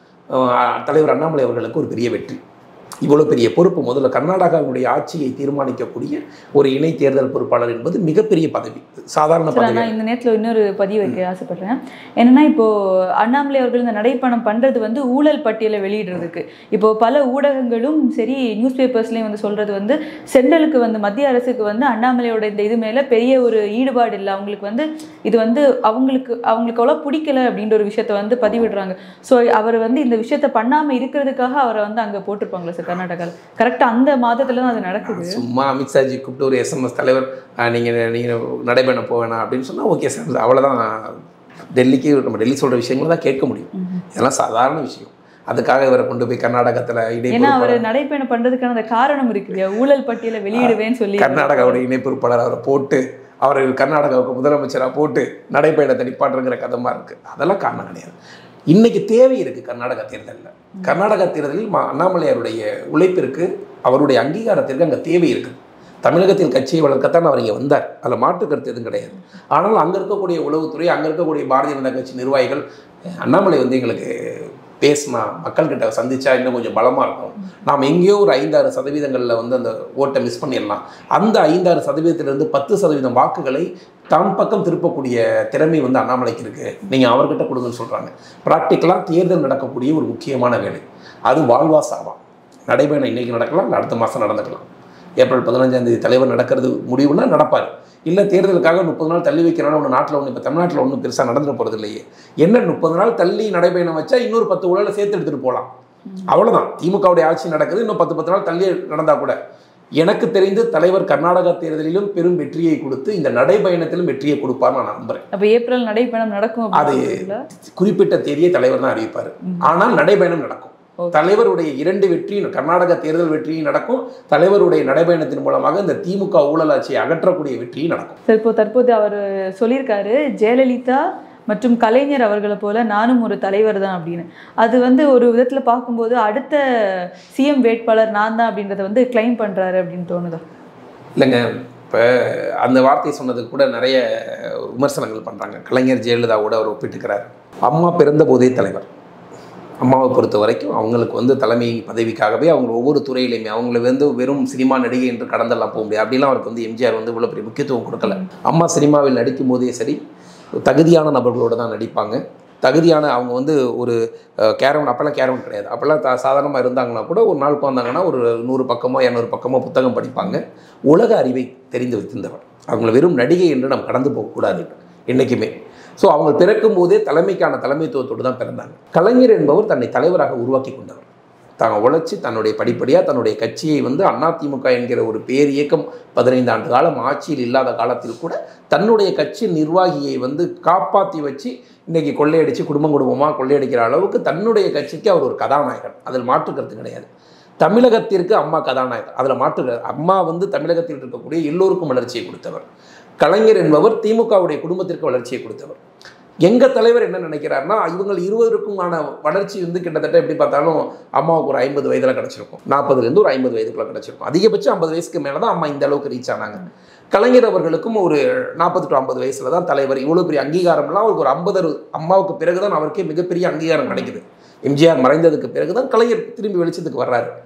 Speaker 2: அஹ், தலைவர் அண்ணாமலை அவர்களுக்கு ஒரு பெரிய வெற்றி இவ்வளோ பெரிய பொறுப்பு முதல்ல கர்நாடகாவுடைய ஆட்சியை தீர்மானிக்கக்கூடிய ஒரு இணை தேர்தல் பொறுப்பாளர் என்பது மிகப்பெரிய பதவி சாதாரண
Speaker 1: சார்
Speaker 2: பதவி
Speaker 1: நான் இந்த நேரத்துல இன்னொரு பதிவு வைக்க ஆசைப்படுறேன் என்னன்னா இப்போ அண்ணாமலை அவர்கள் இந்த நடைப்பணம் பண்றது வந்து ஊழல் பட்டியலை வெளியிடுறதுக்கு இப்போ பல ஊடகங்களும் சரி நியூஸ் பேப்பர்ஸ்லயும் வந்து சொல்றது வந்து சென்ட்ரலுக்கு வந்து மத்திய அரசுக்கு வந்து அண்ணாமலையோட இந்த இது மேல பெரிய ஒரு ஈடுபாடு இல்லை அவங்களுக்கு வந்து இது வந்து அவங்களுக்கு அவங்களுக்கு அவ்வளோ பிடிக்கல அப்படின்ற ஒரு விஷயத்த வந்து பதிவிடுறாங்க ஸோ அவர் வந்து இந்த விஷயத்த பண்ணாம இருக்கிறதுக்காக அவரை வந்து அங்க போட்டிருப்பாங்களா சார் கர்நாடகாவில் கரெக்டா அந்த மாதத்துல தான் அது நடக்குது
Speaker 2: சும்மா அமித்ஷாஜி கூப்பிட்டு ஒரு எஸ்எம்எஸ் தலைவர் அஹ், நீங்க நீங்க நடைபயணம் போக வேணாம் அப்படின்னு சொன்னா ஓகே சார் அவ்வளவுதான் டெல்லிக்கு நம்ம டெல்லி சொல்ற விஷயங்களை தான் கேட்க முடியும் இதெல்லாம் சாதாரண விஷயம் அதுக்காக இவரை கொண்டு போய் கர்நாடகத்துல
Speaker 1: ஏன்னா அவர்
Speaker 2: இடைப்பொறுப்பாளர்
Speaker 1: நடைப்பயணம் பண்றதுக்கான அந்த காரணம் இருக்கு இல்லையா ஊழல் பட்டியலை வெளியிடுவேன்னு சொல்லி
Speaker 2: கர்நாடகாவுடைய இணைப்பொறுப்பாளர் அவரை போட்டு அவரை கர்நாடகாவுக்கு முதலமைச்சராக போட்டு நடைபயணத்தை நிப்பாட்டுங்கிற கதமா இருக்கு அதெல்லாம் காரணம் கிடையாது இன்னைக்கு தேவை இருக்கு கர்நாடகா தேர்தலில் கர்நாடகா தேர்தலில் மா- அண்ணாமலையாருடைய உழைப்பிற்கு அவருடைய அங்கீகாரத்திற்கு அங்கே தேவை இருக்குது தமிழகத்தில் கட்சியை வளர்க்கத்தான் அவர் இங்கே வந்தார் அதில் மாற்று கருத்து எதுவும் கிடையாது ஆனால் அங்கே இருக்கக்கூடிய உளவுத்துறை அங்கே இருக்கக்கூடிய பாரதிய ஜனதா கட்சி நிர்வாகிகள் அண்ணாமலை வந்து எங்களுக்கு பேசினா மக்கள்கிட்ட சந்திச்சா இன்னும் கொஞ்சம் பலமாக இருக்கும் நாம் எங்கேயோ ஒரு ஐந்தாறு சதவீதங்களில் வந்து அந்த ஓட்டை மிஸ் பண்ணிடலாம் அந்த ஐந்தாறு சதவீதத்திலிருந்து பத்து சதவீதம் வாக்குகளை தம் பக்கம் திருப்பக்கூடிய திறமை வந்து அண்ணாமலைக்கு இருக்குது நீங்கள் அவர்கிட்ட கொடுங்கன்னு சொல்கிறாங்க ப்ராக்டிக்கலாக தேர்தல் நடக்கக்கூடிய ஒரு முக்கியமான வேலை அது வாழ்வா சாவா நடைபயணம் இன்னைக்கு நடக்கலாம் இல்லை அடுத்த மாதம் நடந்துக்கலாம் ஏப்ரல் பதினஞ்சாம் தேதி தலைவர் நடக்கிறது முடிவுனா நடப்பார் இல்லை தேர்தலுக்காக முப்பது நாள் தள்ளி வைக்கிறான்னு ஒன்று நாட்டில் ஒன்று இப்போ தமிழ்நாட்டில் ஒன்றும் பெருசாக நடந்துட போகிறது இல்லையே என்ன முப்பது நாள் தள்ளி நடைபயணம் வச்சா இன்னொரு பத்து ஊழலை சேர்த்து எடுத்துகிட்டு போகலாம் அவ்வளவுதான் திமுகவுடைய ஆட்சி நடக்குது இன்னும் பத்து பத்து நாள் தள்ளி நடந்தா கூட எனக்கு தெரிந்து தலைவர் கர்நாடகா தேர்தலிலும் பெரும் வெற்றியை கொடுத்து இந்த நடைபயணத்திலும் வெற்றியை கொடுப்பார்னு நான் நம்புறேன்
Speaker 1: அப்ப ஏப்ரல் நடைப்பயணம் நடக்கும்
Speaker 2: அது
Speaker 1: அப்படிங்களா
Speaker 2: குறிப்பிட்ட தேதியை தலைவர் தான் அறிவிப்பார் ஆனால் நடைபயணம் நடக்கும்
Speaker 1: Okay.
Speaker 2: தலைவருடைய இரண்டு வெற்றியும் கர்நாடக தேர்தல் வெற்றியும் நடக்கும் தலைவருடைய நடைபயணத்தின் மூலமாக இந்த திமுக ஊழல் ஆட்சியை அகற்றக்கூடிய வெற்றியும் நடக்கும்
Speaker 1: சார் இப்போ தற்போது அவர் சொல்லியிருக்காரு ஜெயலலிதா மற்றும் கலைஞர் அவர்களை போல நானும் ஒரு தலைவர் தான் அப்படின்னு அது வந்து ஒரு விதத்துல பார்க்கும்போது அடுத்த சிஎம் வேட்பாளர் நான் தான் அப்படின்றத வந்து கிளைம் பண்றாரு அப்படின்னு தோணுதா
Speaker 2: இல்லைங்க இப்போ அந்த வார்த்தை சொன்னதுக்கு கூட நிறைய விமர்சனங்கள் பண்ணுறாங்க கலைஞர் ஜெயலலிதாவோட அவர் ஒப்பிட்டுக்கிறார் அம்மா பிறந்த போதே தலைவர் அம்மாவை பொறுத்த வரைக்கும் அவங்களுக்கு வந்து தலைமை பதவிக்காகவே அவங்க ஒவ்வொரு துறையிலையுமே அவங்கள வந்து வெறும் சினிமா நடிகை என்று கடந்தெல்லாம் போக முடியாது அப்படிலாம் அவருக்கு வந்து எம்ஜிஆர் வந்து இவ்வளோ பெரிய முக்கியத்துவம் கொடுக்கல அம்மா சினிமாவில் நடிக்கும் போதே சரி தகுதியான நபர்களோட தான் நடிப்பாங்க தகுதியான அவங்க வந்து ஒரு கேரவன் அப்போல்லாம் கேரவன் கிடையாது அப்போல்லாம் த சாதாரணமாக இருந்தாங்கன்னா கூட ஒரு நாள் உட்காந்தாங்கன்னா ஒரு நூறு பக்கமோ இரநூறு பக்கமோ புத்தகம் படிப்பாங்க உலக அறிவை தெரிந்து வைத்திருந்தவர் அவங்கள வெறும் நடிகை என்று நாம் கடந்து போகக்கூடாது என்றைக்குமே ஸோ அவங்க பிறக்கும் போதே தலைமைக்கான தலைமைத்துவத்தோடு தான் பிறந்தாங்க கலைஞர் என்பவர் தன்னை தலைவராக உருவாக்கி கொண்டவர் தாங்க உழைச்சி தன்னுடைய படிப்படியாக தன்னுடைய கட்சியை வந்து அதிமுக என்கிற ஒரு பேர் இயக்கம் பதினைந்து ஆண்டு காலம் ஆட்சியில் இல்லாத காலத்தில் கூட தன்னுடைய கட்சி நிர்வாகியை வந்து காப்பாற்றி வச்சு இன்னைக்கு கொள்ளையடிச்சு குடும்பம் குடும்பமாக கொள்ளையடிக்கிற அளவுக்கு தன்னுடைய கட்சிக்கு அவர் ஒரு கதாநாயகன் அதில் மாற்று கருத்து கிடையாது தமிழகத்திற்கு அம்மா கதாநாயகர் அதில் மாற்று கரு- அம்மா வந்து தமிழகத்தில் இருக்கக்கூடிய எல்லோருக்கும் வளர்ச்சியை கொடுத்தவர் கலைஞர் என்பவர் திமுகவுடைய குடும்பத்திற்கு வளர்ச்சியை கொடுத்தவர் எங்க தலைவர் என்ன நினைக்கிறாருன்னா இவங்க இருவருக்குமான வளர்ச்சி வந்து கிட்டத்தட்ட எப்படி பார்த்தாலும் அம்மாவுக்கு ஒரு ஐம்பது வயதுல கிடைச்சிருக்கும் நாற்பதுலேருந்து ஒரு ஐம்பது வயதுக்குள்ள கிடைச்சிருக்கும் அதிகபட்சம் ஐம்பது வயசுக்கு மேலே தான் அம்மா இந்த அளவுக்கு ரீச் ஆனாங்க கலைஞர் அவர்களுக்கும் ஒரு நாற்பது டு ஐம்பது வயசுல தான் தலைவர் இவ்வளோ பெரிய அங்கீகாரம்லாம் அவருக்கு ஒரு ஐம்பது அம்மாவுக்கு பிறகுதான் அவருக்கே மிகப்பெரிய அங்கீகாரம் கிடைக்குது எம்ஜிஆர் மறைந்ததுக்கு பிறகுதான் கலைஞர் திரும்பி வெளிச்சத்துக்கு வர்றாரு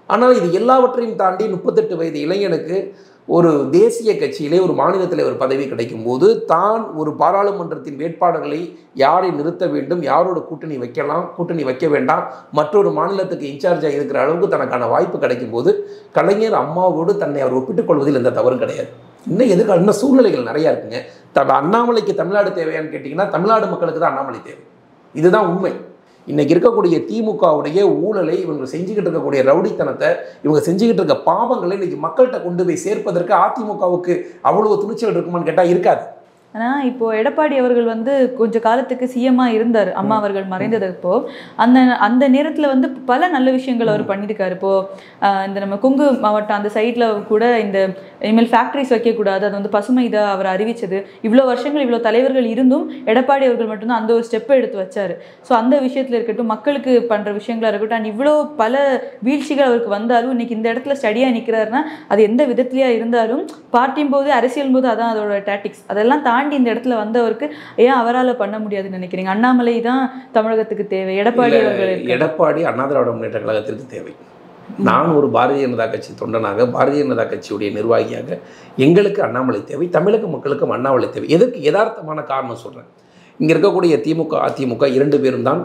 Speaker 2: ஆனால் இது எல்லாவற்றையும் தாண்டி முப்பத்தெட்டு வயது இளைஞனுக்கு ஒரு தேசிய கட்சியிலே ஒரு மாநில தலைவர் பதவி கிடைக்கும் போது தான் ஒரு பாராளுமன்றத்தின் வேட்பாளர்களை யாரை நிறுத்த வேண்டும் யாரோட கூட்டணி வைக்கலாம் கூட்டணி வைக்க வேண்டாம் மற்றொரு மாநிலத்துக்கு இன்சார்ஜாக இருக்கிற அளவுக்கு தனக்கான வாய்ப்பு கிடைக்கும் போது கலைஞர் அம்மாவோடு தன்னை அவர் ஒப்பிட்டுக் கொள்வதில் எந்த தவறும் கிடையாது இன்னும் எதிர்கால இன்னும் சூழ்நிலைகள் நிறையா இருக்குங்க த அண்ணாமலைக்கு தமிழ்நாடு தேவையான்னு கேட்டிங்கன்னா தமிழ்நாடு மக்களுக்கு தான் அண்ணாமலை தேவை இதுதான் உண்மை இன்னைக்கு இருக்கக்கூடிய திமுகவுடைய ஊழலை இவங்க செஞ்சுக்கிட்டு இருக்கக்கூடிய ரவுடித்தனத்தை இவங்க செஞ்சுக்கிட்டு இருக்க பாவங்களை இன்னைக்கு மக்கள்கிட்ட கொண்டு போய் சேர்ப்பதற்கு அதிமுகவுக்கு அவ்வளவு துணிச்சல் இருக்குமான்னு கேட்டால் இருக்காது
Speaker 1: ஆனா இப்போ எடப்பாடி அவர்கள் வந்து கொஞ்ச காலத்துக்கு சிஎம்மா இருந்தார் அம்மா அவர்கள் மறைந்ததப்போ அந்த அந்த நேரத்துல வந்து பல நல்ல விஷயங்கள் அவர் பண்ணியிருக்காரு இப்போ ஆஹ் இந்த நம்ம கொங்கு மாவட்டம் அந்த சைட்ல கூட இந்த இனிமேல் ஃபேக்ட்ரிஸ் வைக்கக்கூடாது அது வந்து பசுமை இதை அவர் அறிவிச்சது இவ்வளோ வருஷங்கள் இவ்வளோ தலைவர்கள் இருந்தும் எடப்பாடி அவர்கள் மட்டும்தான் அந்த ஒரு ஸ்டெப்பை எடுத்து வச்சாரு ஸோ அந்த விஷயத்துல இருக்கட்டும் மக்களுக்கு பண்ற விஷயங்களா இருக்கட்டும் அண்ட் இவ்வளோ பல வீழ்ச்சிகள் அவருக்கு வந்தாலும் இன்னைக்கு இந்த இடத்துல ஸ்டடியாக நிற்கிறாருன்னா அது எந்த விதத்துலயா இருந்தாலும் பார்ட்டியும் போது அரசியல் போது அதான் அதோட டாக்டிக்ஸ் அதெல்லாம் தாண்டி இந்த இடத்துல வந்தவருக்கு ஏன் அவரால் பண்ண முடியாதுன்னு நினைக்கிறீங்க அண்ணாமலை தான் தமிழகத்துக்கு தேவை எடப்பாடி
Speaker 2: இல்ல,
Speaker 1: அவர்கள் இருக்காரு.
Speaker 2: எடப்பாடி அண்ணா திராவிட முன்னேற்ற கழகத்திற்கு தேவை நான் ஒரு பாரதிய ஜனதா கட்சி தொண்டனாக பாரதிய ஜனதா கட்சியுடைய நிர்வாகியாக எங்களுக்கு அண்ணாமலை தேவை தமிழக மக்களுக்கும் அண்ணாமலை தேவை எதுக்கு யதார்த்தமான காரணம் சொல்கிறேன் இங்கே இருக்கக்கூடிய திமுக அதிமுக இரண்டு பேரும் தான்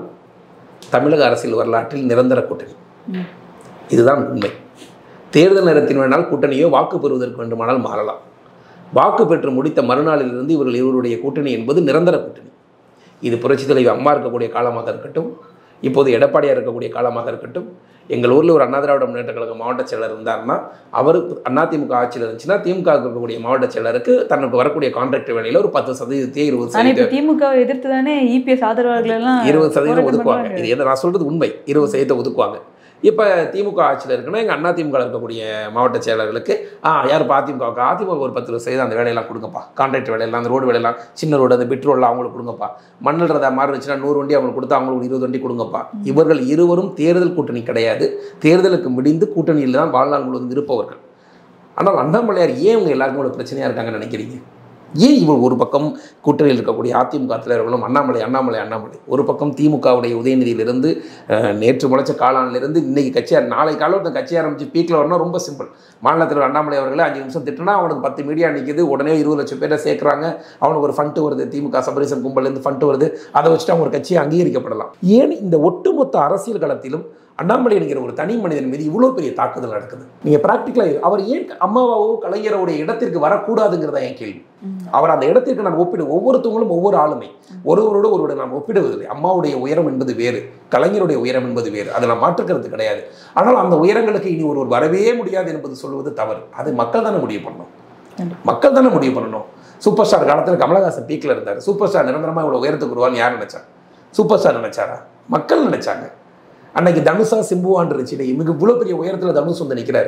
Speaker 2: தமிழக அரசியல் வரலாற்றில் நிரந்தர கூட்டணி
Speaker 1: ம்.
Speaker 2: இதுதான் உண்மை தேர்தல் நேரத்தின் வேணால் கூட்டணியோ வாக்கு பெறுவதற்கு வேண்டுமானால் மாறலாம் வாக்கு பெற்று முடித்த மறுநாளிலிருந்து இவர்கள் இருவருடைய கூட்டணி என்பது நிரந்தர கூட்டணி இது புரட்சி தலைவி அம்மா இருக்கக்கூடிய காலமாக இருக்கட்டும் இப்போது எடப்பாடியாக இருக்கக்கூடிய காலமாக இருக்கட்டும் எங்கள் ஊரில் ஒரு அண்ணா திராவிட முன்னேற்ற கழக மாவட்ட செயலர் இருந்தாருன்னா அவர் அதிமுக ஆட்சியில் இருந்துச்சுன்னா திமுக இருக்கக்கூடிய மாவட்ட செயலருக்கு தனக்கு வரக்கூடிய கான்ட்ராக்ட் வேலையில் ஒரு பத்து சதவீதத்தையே இருபது
Speaker 1: ஆனா இப்ப
Speaker 2: சதவீதம்
Speaker 1: திமுகவை எதிர்த்து தானே இபிஎஸ் ஆதரவாளர்கள் எல்லாம்
Speaker 2: இருபது சதவீதம்
Speaker 1: போராட்டம்
Speaker 2: ஒதுக்குவாங்க
Speaker 1: பண்றாங்க.
Speaker 2: இது எதை நான் சொல்றது உண்மை இருபது சதவீதத்தை ஒதுக்குவாங்க இப்போ திமுக ஆட்சியில் இருக்குன்னா எங்கள் அண்ணா திமுக இருக்கக்கூடிய மாவட்ட செயலர்களுக்கு ஆ யார் அதிமுக அதிமுக ஒரு பத்து இருபது சதவீதம் அந்த வேலையெல்லாம் கொடுங்கப்பா கான்ட்ராக்ட் வேலையெல்லாம் அந்த ரோடு வேலையெல்லாம் சின்ன ரோடு அந்த பிட் ரோடெலாம் அவங்களுக்கு கொடுங்கப்பா மண்ணல் ரதா மாதிரி இருந்துச்சுன்னா நூறு வண்டி அவங்களுக்கு கொடுத்தா அவங்களுக்கு இருபது வண்டி கொடுங்கப்பா இவர்கள் இருவரும் தேர்தல் கூட்டணி கிடையாது தேர்தலுக்கு முடிந்து கூட்டணியில் தான் வாழ்நாள் முழுவதும் இருப்பவர்கள் ஆனால் அண்ணாமலையார் ஏன் இவங்க எல்லாருக்கும் ஒரு பிரச்சனையாக இருக்காங்கன்னு நினைக்கிறீங்க ஏன் இவர் ஒரு பக்கம் கூட்டணியில் இருக்கக்கூடிய அதிமுக தலைவர்களும் அண்ணாமலை அண்ணாமலை அண்ணாமலை ஒரு பக்கம் திமுகவுடைய உதயநிதியிலிருந்து அஹ், நேற்று முளைச்ச காலானிலிருந்து இன்னைக்கு கட்சியார் நாளை காலம் ஒருத்தன் கட்சி ஆரம்பிச்சு பீக்கில் வரணும் ரொம்ப சிம்பிள் மாநில தலைவர் அண்ணாமலை அவர்களை அஞ்சு நிமிஷம் திட்டுனா அவனுக்கு பத்து மீடியா நிற்கிது உடனே இருபது லட்சம் பேரை சேர்க்குறாங்க அவனுக்கு ஒரு ஃபண்டு வருது திமுக சபரிசன் கும்பல்லேருந்து ஃபண்டு வருது அதை வச்சுட்டு அவங்க ஒரு கட்சியை அங்கீகரிக்கப்படலாம் ஏன் இந்த ஒட்டுமொத்த அரசியல் களத்திலும் அண்ணாமலை என்கிற ஒரு தனி மனிதன் மீது இவ்வளோ பெரிய தாக்குதல் நடக்குது நீங்கள் ப்ராக்டிக்கலாக அவர் ஏன் அம்மாவாவோ கலைஞரோடைய இடத்திற்கு வரக்கூடாதுங்கிறதா என் கேள்வி அவர் அந்த இடத்திற்கு நான் ஒப்பிடு ஒவ்வொருத்தவங்களும் ஒவ்வொரு ஆளுமை ஒருவரோடு ஒருவரை நாம் ஒப்பிடுவதில்லை அம்மாவுடைய உயரம் என்பது வேறு கலைஞருடைய உயரம் என்பது வேறு அதை நான் மாற்றுக்கிறது கிடையாது ஆனால் அந்த உயரங்களுக்கு இனி ஒருவர் வரவே முடியாது என்பது சொல்வது தவறு அது மக்கள் தானே முடிவு பண்ணணும்
Speaker 1: கண்டிப்பா.
Speaker 2: மக்கள் தானே முடிவு பண்ணணும் சூப்பர் ஸ்டார் காலத்தில் கமலஹாசன் பீக்கில் இருந்தார் சூப்பர் ஸ்டார் நிரந்தரமாக இவ்வளோ உயரத்துக்கு வருவான்னு யார் நினைச்சா சூப்பர் ஸ்டார் நினைச்சாரா மக்கள் நினைச்சாங்க அன்னைக்கு தனுஷா சிம்புவான் இருந்துச்சு இன்னைக்கு மிக இவ்வளோ பெரிய உயரத்தில் தனுஷ் வந்து நிற்கிறாரு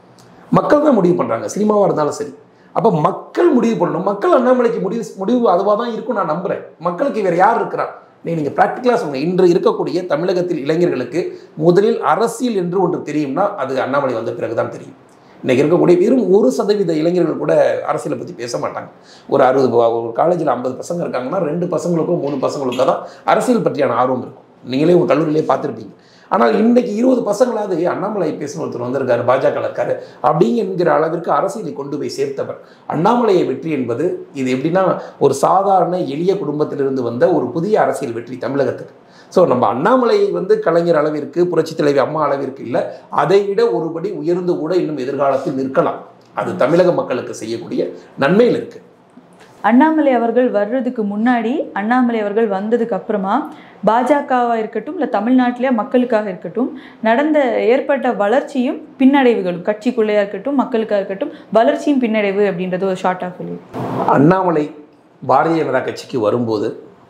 Speaker 2: மக்கள் தான் முடிவு பண்ணுறாங்க சினிமாவாக இருந்தாலும் சரி அப்போ மக்கள் முடிவு பண்ணணும் மக்கள் அண்ணாமலைக்கு முடிவு முடிவு அதுவாக தான் இருக்கும் நான் நம்புகிறேன் மக்களுக்கு வேறு யார் இருக்கிறா நீ நீங்கள் ப்ராக்டிக்கலாக சொல்லுங்கள் இன்று இருக்கக்கூடிய தமிழகத்தில் இளைஞர்களுக்கு முதலில் அரசியல் என்று ஒன்று தெரியும்னா அது அண்ணாமலை வந்த பிறகு தான் தெரியும் இன்னைக்கு இருக்கக்கூடிய வெறும் ஒரு சதவீத இளைஞர்கள் கூட அரசியலை பற்றி பேச மாட்டாங்க ஒரு அறுபது ப- ஒரு காலேஜில் ஐம்பது பசங்க இருக்காங்கன்னா ரெண்டு பசங்களுக்கோ மூணு பசங்களுக்கோ தான் அரசியல் பற்றியான ஆர்வம் இருக்கும் நீங்களே உங்கள் கல்லூரியிலே பார்த்துருப்பீங்க ஆனால் இன்னைக்கு இருபது பசங்களாவது அண்ணாமலை ஐபிஎஸ்னு ஒருத்தர் வந்திருக்காரு பாஜக இருக்காரு அப்படிங்கிற அளவிற்கு அரசியலை கொண்டு போய் சேர்த்தவர் அண்ணாமலையை வெற்றி என்பது இது எப்படின்னா ஒரு சாதாரண எளிய குடும்பத்திலிருந்து வந்த ஒரு புதிய அரசியல் வெற்றி தமிழகத்துக்கு ஸோ நம்ம அண்ணாமலை வந்து கலைஞர் அளவிற்கு புரட்சி தலைவி அம்மா அளவிற்கு இல்லை அதை விட ஒருபடி உயர்ந்து கூட இன்னும் எதிர்காலத்தில் நிற்கலாம் அது தமிழக மக்களுக்கு செய்யக்கூடிய நன்மையில் இருக்கு
Speaker 1: அண்ணாமலை அவர்கள் வர்றதுக்கு முன்னாடி அண்ணாமலை அவர்கள் வந்ததுக்கு அப்புறமா பாஜகவா இருக்கட்டும் இல்லை தமிழ்நாட்டிலே மக்களுக்காக இருக்கட்டும் நடந்த ஏற்பட்ட வளர்ச்சியும் பின்னடைவுகளும் கட்சிக்குள்ளேயா இருக்கட்டும் மக்களுக்காக இருக்கட்டும் வளர்ச்சியும் பின்னடைவு அப்படின்றது ஒரு ஷார்ட் ஆஃப் சொல்லி
Speaker 2: அண்ணாமலை பாரதிய ஜனதா கட்சிக்கு வரும்போது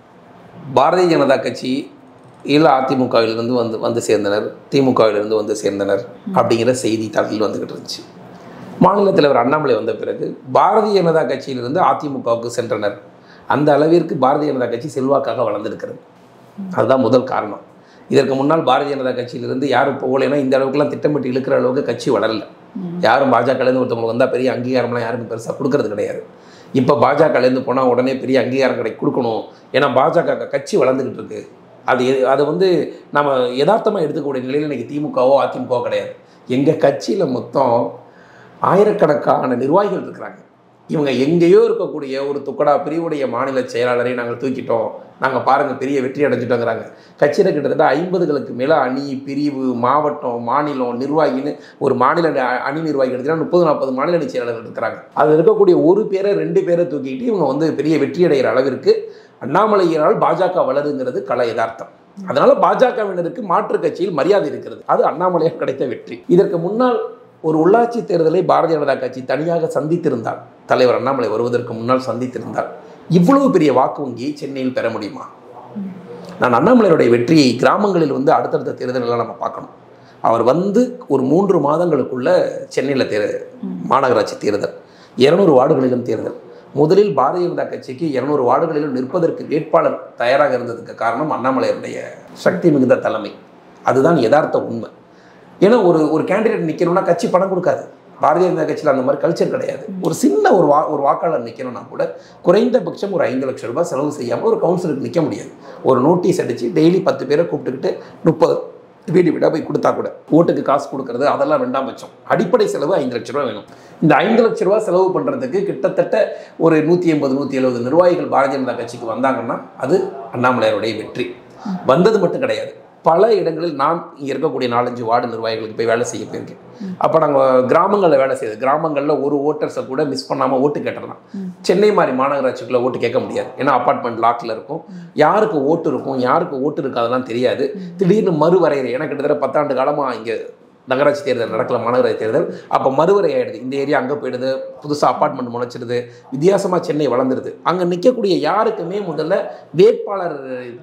Speaker 2: பாரதிய ஜனதா கட்சி இல்லை அதிமுகவிலிருந்து வந்து வந்து சேர்ந்தனர் திமுகவிலிருந்து வந்து சேர்ந்தனர் அப்படிங்கிற செய்தித்தாள்கள் வந்துக்கிட்டு இருந்துச்சு மாநில தலைவர் அண்ணாமலை வந்த பிறகு பாரதிய ஜனதா கட்சியிலிருந்து அதிமுகவுக்கு சென்றனர் அந்த அளவிற்கு பாரதிய ஜனதா கட்சி செல்வாக்காக வளர்ந்திருக்கிறது அதுதான் முதல் காரணம் இதற்கு முன்னால் பாரதிய ஜனதா கட்சியிலிருந்து யாரும் போகலைன்னா இந்த அளவுக்குலாம் திட்டமிட்டு இழுக்கிற அளவுக்கு கட்சி வளரல யாரும் பாஜகலேருந்து ஒருத்தவங்களுக்கு வந்தால் பெரிய அங்கீகாரம்லாம் யாருக்கும் பெருசாக கொடுக்கறது கிடையாது இப்போ பாஜகலேருந்து போனால் உடனே பெரிய அங்கீகாரம் கிடை கொடுக்கணும் ஏன்னா பாஜக க- கட்சி வளர்ந்துக்கிட்டு இருக்கு அது எ- அது வந்து நம்ம யதார்த்தமாக எடுத்துக்கக்கூடிய நிலையில் இன்னைக்கு திமுகவோ அதிமுகவோ கிடையாது எங்கள் கட்சியில் மொத்தம் ஆயிரக்கணக்கான நிர்வாகிகள் இருக்கிறாங்க இவங்க எங்கேயோ இருக்கக்கூடிய ஒரு துக்கடா பிரிவுடைய மாநில செயலாளரை நாங்கள் தூக்கிட்டோம் நாங்கள் பாருங்கள் பெரிய வெற்றி அடைஞ்சிட்டோங்கிறாங்க கட்சியில் கிட்டத்தட்ட ஐம்பதுகளுக்கு மேலே அணி பிரிவு மாவட்டம் மாநிலம் நிர்வாகின்னு ஒரு மாநில அ- அணி நிர்வாகி எடுத்தீங்கன்னா முப்பது நாற்பது மாநில அணி செயலாளர்கள் இருக்கிறாங்க அதில் இருக்கக்கூடிய ஒரு பேரை ரெண்டு பேரை தூக்கிட்டு இவங்க வந்து பெரிய வெற்றி அடைகிற அளவிற்கு அண்ணாமலையினால் பாஜக வளருங்கிறது கல யதார்த்தம் அதனால பாஜகவினருக்கு மாற்று கட்சியில் மரியாதை இருக்கிறது அது அண்ணாமலையால் கிடைத்த வெற்றி இதற்கு முன்னால் ஒரு உள்ளாட்சி தேர்தலை பாரதிய ஜனதா கட்சி தனியாக சந்தித்திருந்தால் தலைவர் அண்ணாமலை வருவதற்கு முன்னால் சந்தித்திருந்தால் இவ்வளவு பெரிய வாக்கு வங்கியை சென்னையில் பெற முடியுமா நான் அண்ணாமலையுடைய வெற்றியை கிராமங்களில் வந்து அடுத்தடுத்த தேர்தலெல்லாம் நம்ம பார்க்கணும் அவர் வந்து ஒரு மூன்று மாதங்களுக்குள்ள சென்னையில் தேர் மாநகராட்சி தேர்தல் இருநூறு வார்டுகளிலும் தேர்தல் முதலில் பாரதிய ஜனதா கட்சிக்கு இருநூறு வார்டுகளிலும் நிற்பதற்கு வேட்பாளர் தயாராக இருந்ததுக்கு காரணம் அண்ணாமலையுடைய சக்தி மிகுந்த தலைமை அதுதான் யதார்த்த உண்மை ஏன்னா ஒரு ஒரு கேண்டிடேட் நிற்கணும்னா கட்சி பணம் கொடுக்காது பாரதிய ஜனதா கட்சியில் அந்த மாதிரி கல்ச்சர் கிடையாது ஒரு சின்ன ஒரு வா ஒரு வாக்காளர் நிற்கணும்னா கூட குறைந்தபட்சம் ஒரு ஐந்து லட்சம் ரூபாய் செலவு செய்யாமல் ஒரு கவுன்சிலருக்கு நிற்க முடியாது ஒரு நோட்டீஸ் அடித்து டெய்லி பத்து பேரை கூப்பிட்டுக்கிட்டு முப்பது வீடு வீடாக போய் கொடுத்தா கூட ஓட்டுக்கு காசு கொடுக்கறது அதெல்லாம் ரெண்டாம் பட்சம் அடிப்படை செலவு ஐந்து லட்ச ரூபா வேணும் இந்த ஐந்து லட்ச ரூபா செலவு பண்ணுறதுக்கு கிட்டத்தட்ட ஒரு நூற்றி எண்பது நூற்றி எழுபது நிர்வாகிகள் பாரதிய ஜனதா கட்சிக்கு வந்தாங்கன்னா அது அண்ணாமலையாருடைய வெற்றி வந்தது மட்டும் கிடையாது பல இடங்களில் நான் இங்கே இருக்கக்கூடிய நாலஞ்சு வார்டு நிர்வாகிகளுக்கு போய் வேலை செய்ய போயிருக்கேன் அப்போ நாங்கள் கிராமங்களில் வேலை செய்யுது கிராமங்களில் ஒரு ஓட்டர்ஸை கூட மிஸ் பண்ணாமல் ஓட்டு கேட்டுடலாம் சென்னை மாதிரி மாநகராட்சிக்குள்ளே ஓட்டு கேட்க முடியாது ஏன்னா அப்பார்ட்மெண்ட் லாக்கில் இருக்கும் யாருக்கு ஓட்டு இருக்கும் யாருக்கு ஓட்டு இருக்காதெல்லாம் தெரியாது திடீர்னு மறுவரையறை ஏன்னா கிட்டத்தட்ட பத்தாண்டு காலமாக இங்கே நகராட்சி தேர்தல் நடக்கல மாநகராட்சி தேர்தல் அப்போ மறுவரை ஆயிடுது இந்த ஏரியா அங்கே போயிடுது புதுசாக அப்பார்ட்மெண்ட் முளைச்சிடுது வித்தியாசமாக சென்னை வளர்ந்துருது அங்கே நிற்கக்கூடிய யாருக்குமே முதல்ல வேட்பாளர்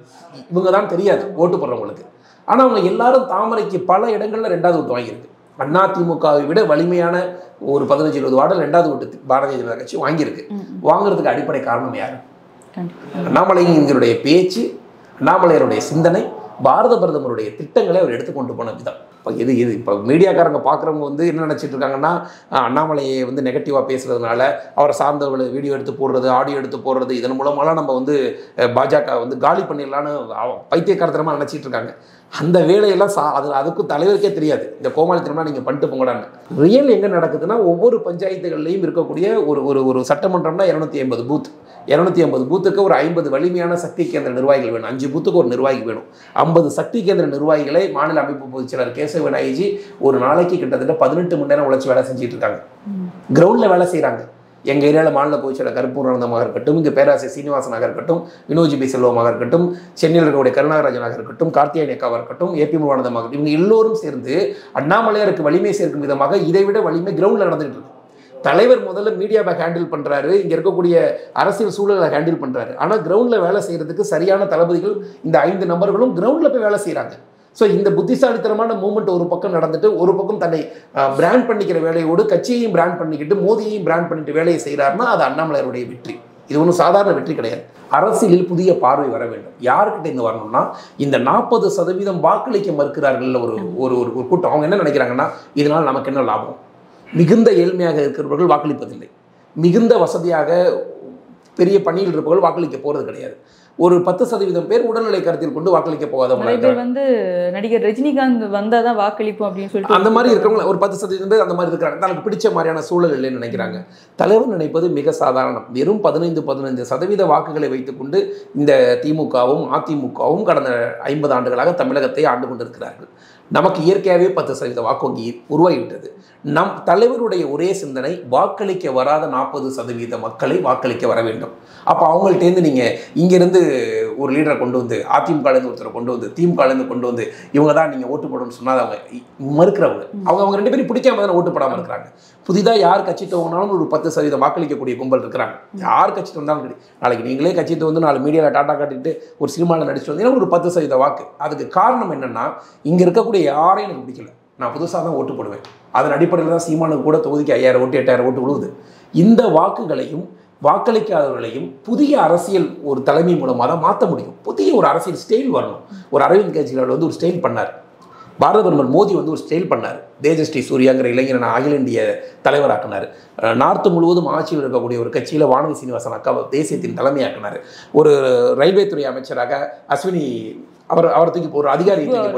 Speaker 2: இவங்க தான் தெரியாது ஓட்டு போடுறவங்களுக்கு ஆனால் அவங்க எல்லாரும் தாமரைக்கு பல இடங்களில் ரெண்டாவது ஓட்டு வாங்கியிருக்கு அதிமுகவை விட வலிமையான ஒரு பதினஞ்சு இருபது வார்டில் ரெண்டாவது ஓட்டு பாரதிய ஜனதா கட்சி வாங்கியிருக்கு வாங்குறதுக்கு அடிப்படை காரணம் யார்
Speaker 1: கண்டிப்பா
Speaker 2: அண்ணாமலையினுடைய பேச்சு அண்ணாமலையருடைய சிந்தனை பாரத பிரதமருடைய திட்டங்களை அவர் எடுத்து கொண்டு போன விதம் இப்போ இது இது இப்போ மீடியாக்காரங்க பார்க்குறவங்க வந்து என்ன நினச்சிட்டு இருக்காங்கன்னா அஹ், அண்ணாமலையை வந்து நெகட்டிவாக பேசுறதுனால அவரை சார்ந்தவர்களை வீடியோ எடுத்து போடுறது ஆடியோ எடுத்து போடுறது இதன் மூலமாலாம் நம்ம வந்து அஹ், பாஜக வந்து காலி பண்ணிடலான்னு அவ- பைத்தியக்காரத்தனமாக நினச்சிட்டு இருக்காங்க அந்த வேலையெல்லாம் சா அது அதுக்கும் தலைவருக்கே தெரியாது இந்த கோமாளித்தனமாக நீங்கள் பண்ணிட்டு போங்கடான்னு ரியல் எங்கே நடக்குதுன்னா ஒவ்வொரு பஞ்சாயத்துகள்லையும் இருக்கக்கூடிய ஒரு ஒரு ஒரு சட்டமன்றம்னா இரநூத்தி ஐம்பது பூத் இரநூத்தி ஐம்பது பூத்துக்கு ஒரு ஐம்பது வலிமையான சக்தி கேந்திர நிர்வாகிகள் வேணும் அஞ்சு பூத்துக்கு ஒரு நிர்வாகி வேணும் ஐம்பது சக்தி கேந்திர நிர்வாகிகளை மாநில அமைப்பு பொதுச் செயலர் கேசவ நாயகி ஒரு நாளைக்கு கிட்டத்தட்ட பதினெட்டு மணி நேரம் உழைச்சி வேலை செஞ்சுட்டு இருக்காங்க கிரவுண்டில் வேலை செய்கிறாங்க எங்கள் ஏரியாவில் மாநில பொதுச் செயலர் கருப்பூர்ணந்தமாக இருக்கட்டும் இங்கே பேராசிரியர் சீனிவாசனாக இருக்கட்டும் வினோஜி பி செல்வமாக இருக்கட்டும் சென்னையில் இருக்கக்கூடிய கருணாகராஜனாக இருக்கட்டும் கார்த்திகேயன் அக்காவாக இருக்கட்டும் ஏபி முருகானந்தமாக இருக்கட்டும் இவங்க எல்லோரும் சேர்ந்து அண்ணாமலையாருக்கு வலிமை சேர்க்கும் விதமாக இதை விட வலிமை கிரவுண்டில் நடந்துகிட்டு இருக்கு தலைவர் முதல்ல மீடியாவை ஹேண்டில் பண்றாரு இங்க இருக்கக்கூடிய அரசியல் சூழலை ஹேண்டில் பண்றாரு ஆனா கிரவுண்ட்ல வேலை செய்யறதுக்கு சரியான தளபதிகள் இந்த ஐந்து நபர்களும் கிரவுண்ட்ல போய் வேலை செய்றாங்க ஸோ இந்த புத்திசாலித்தனமான மூமெண்ட் ஒரு பக்கம் நடந்துட்டு ஒரு பக்கம் தன்னை பிராண்ட் பண்ணிக்கிற வேலையோடு கட்சியையும் பிராண்ட் பண்ணிக்கிட்டு மோதியையும் பிராண்ட் பண்ணிட்டு வேலையை செய்கிறாருன்னா அது அண்ணாமலையருடைய வெற்றி இது ஒன்றும் சாதாரண வெற்றி கிடையாது அரசியலில் புதிய பார்வை வர வேண்டும் யாருக்கிட்ட இருந்து வரணும்னா இந்த நாற்பது சதவீதம் வாக்களிக்க மறுக்கிறார்கள் ஒரு ஒரு ஒரு ஒரு கூட்டம் அவங்க என்ன நினைக்கிறாங்கன்னா இதனால் நமக்கு என்ன லாபம் மிகுந்த ஏழ்மையாக இருக்கிறவர்கள் வாக்களிப்பதில்லை மிகுந்த வசதியாக பெரிய பணியில் இருப்பவர்கள் வாக்களிக்க போறது கிடையாது ஒரு பத்து சதவீதம் பேர் உடல்நிலை கருத்தில் கொண்டு வாக்களிக்க போகாதவங்க
Speaker 1: நிறைய பேர் வந்து நடிகர் ரஜினிகாந்த் வந்தாதான் தான் வாக்களிப்போம் அப்படின்னு சொல்லிட்டு
Speaker 2: அந்த மாதிரி இருக்கிறவங்க ஒரு பத்து சதவீதம் பேர் அந்த மாதிரி இருக்கிறாங்க தனக்கு பிடிச்ச மாதிரியான சூழல் இல்லைன்னு நினைக்கிறாங்க தலைவர் நினைப்பது மிக சாதாரணம் வெறும் பதினைந்து பதினைந்து சதவீத வாக்குகளை வைத்துக்கொண்டு இந்த திமுகவும் அதிமுகவும் கடந்த ஐம்பது ஆண்டுகளாக தமிழகத்தை ஆண்டு கொண்டிருக்கிறார்கள் நமக்கு இயற்கையாகவே பத்து சதவீத வாக்கு வங்கி உருவாகிவிட்டது நம் தலைவருடைய ஒரே சிந்தனை வாக்களிக்க வராத நாற்பது சதவீத மக்களை வாக்களிக்க வர வேண்டும் அப்போ அவங்கள்ட்டேருந்து நீங்கள் இங்கேருந்து ஒரு லீடரை கொண்டு வந்து அதிமுகலேருந்து ஒருத்தரை கொண்டு வந்து திமுகலேருந்து கொண்டு வந்து இவங்க தான் நீங்கள் ஓட்டு போடணும்னு சொன்னால் அவங்க இ- மறுக்கிறவங்க அவங்க அவங்க ரெண்டு பேரும் பிடிக்காம தானே ஓட்டு போடாமல் இருக்கிறாங்க புதிதாக யார் கட்சி துவங்கினாலும் ஒரு பத்து சதவீதம் வாக்களிக்கக்கூடிய கும்பல் இருக்கிறாங்க யார் கட்சி வந்தாலும் சரி நாளைக்கு நீங்களே கட்சி வந்து நாலு மீடியாவில் டாட்டா காட்டிட்டு ஒரு சினிமாவில் நடிச்சுட்டு வந்தீங்கன்னா ஒரு பத்து சதவீத வாக்கு அதுக்கு காரணம் என்னன்னா இங்கே இருக்கக்கூடிய யாரையும் எனக்கு பிடிக்கல நான் புதுசாக தான் ஓட்டு போடுவேன் அதன் அடிப்படையில் தான் சீமானுக்கு கூட தொகுதிக்கு ஐயாயிரம் ஓட்டு எட்டாயிரம் ஓட்டு விழுவுது இந்த வாக்குகளையும் வாக்களிக்காதவர்களையும் புதிய அரசியல் ஒரு தலைமை மூலமாக தான் மாற்ற முடியும் புதிய ஒரு அரசியல் ஸ்டைல் வரணும் ஒரு அரவிந்த் கெஜ்ரிவால் வந்து ஒரு ஸ்டைல் பண்ணார் பாரத பிரதமர் மோடி வந்து ஒரு ஸ்டைல் பண்ணார் தேஜஸ்ரீ சூர்யாங்கிற இளைஞரை அகில இந்திய தலைவராக்கினார் அஹ் நார்த்து முழுவதும் ஆட்சியில் இருக்கக்கூடிய ஒரு கட்சியில் வானதி சீனிவாசன் அக்காவை தேசியத்தின் தலைமையாக்கினார் ஒரு ரயில்வே துறை அமைச்சராக அஸ்வினி அவர் அவர் தூக்கி ஒரு அதிகாரியை தூக்கி போட்டார்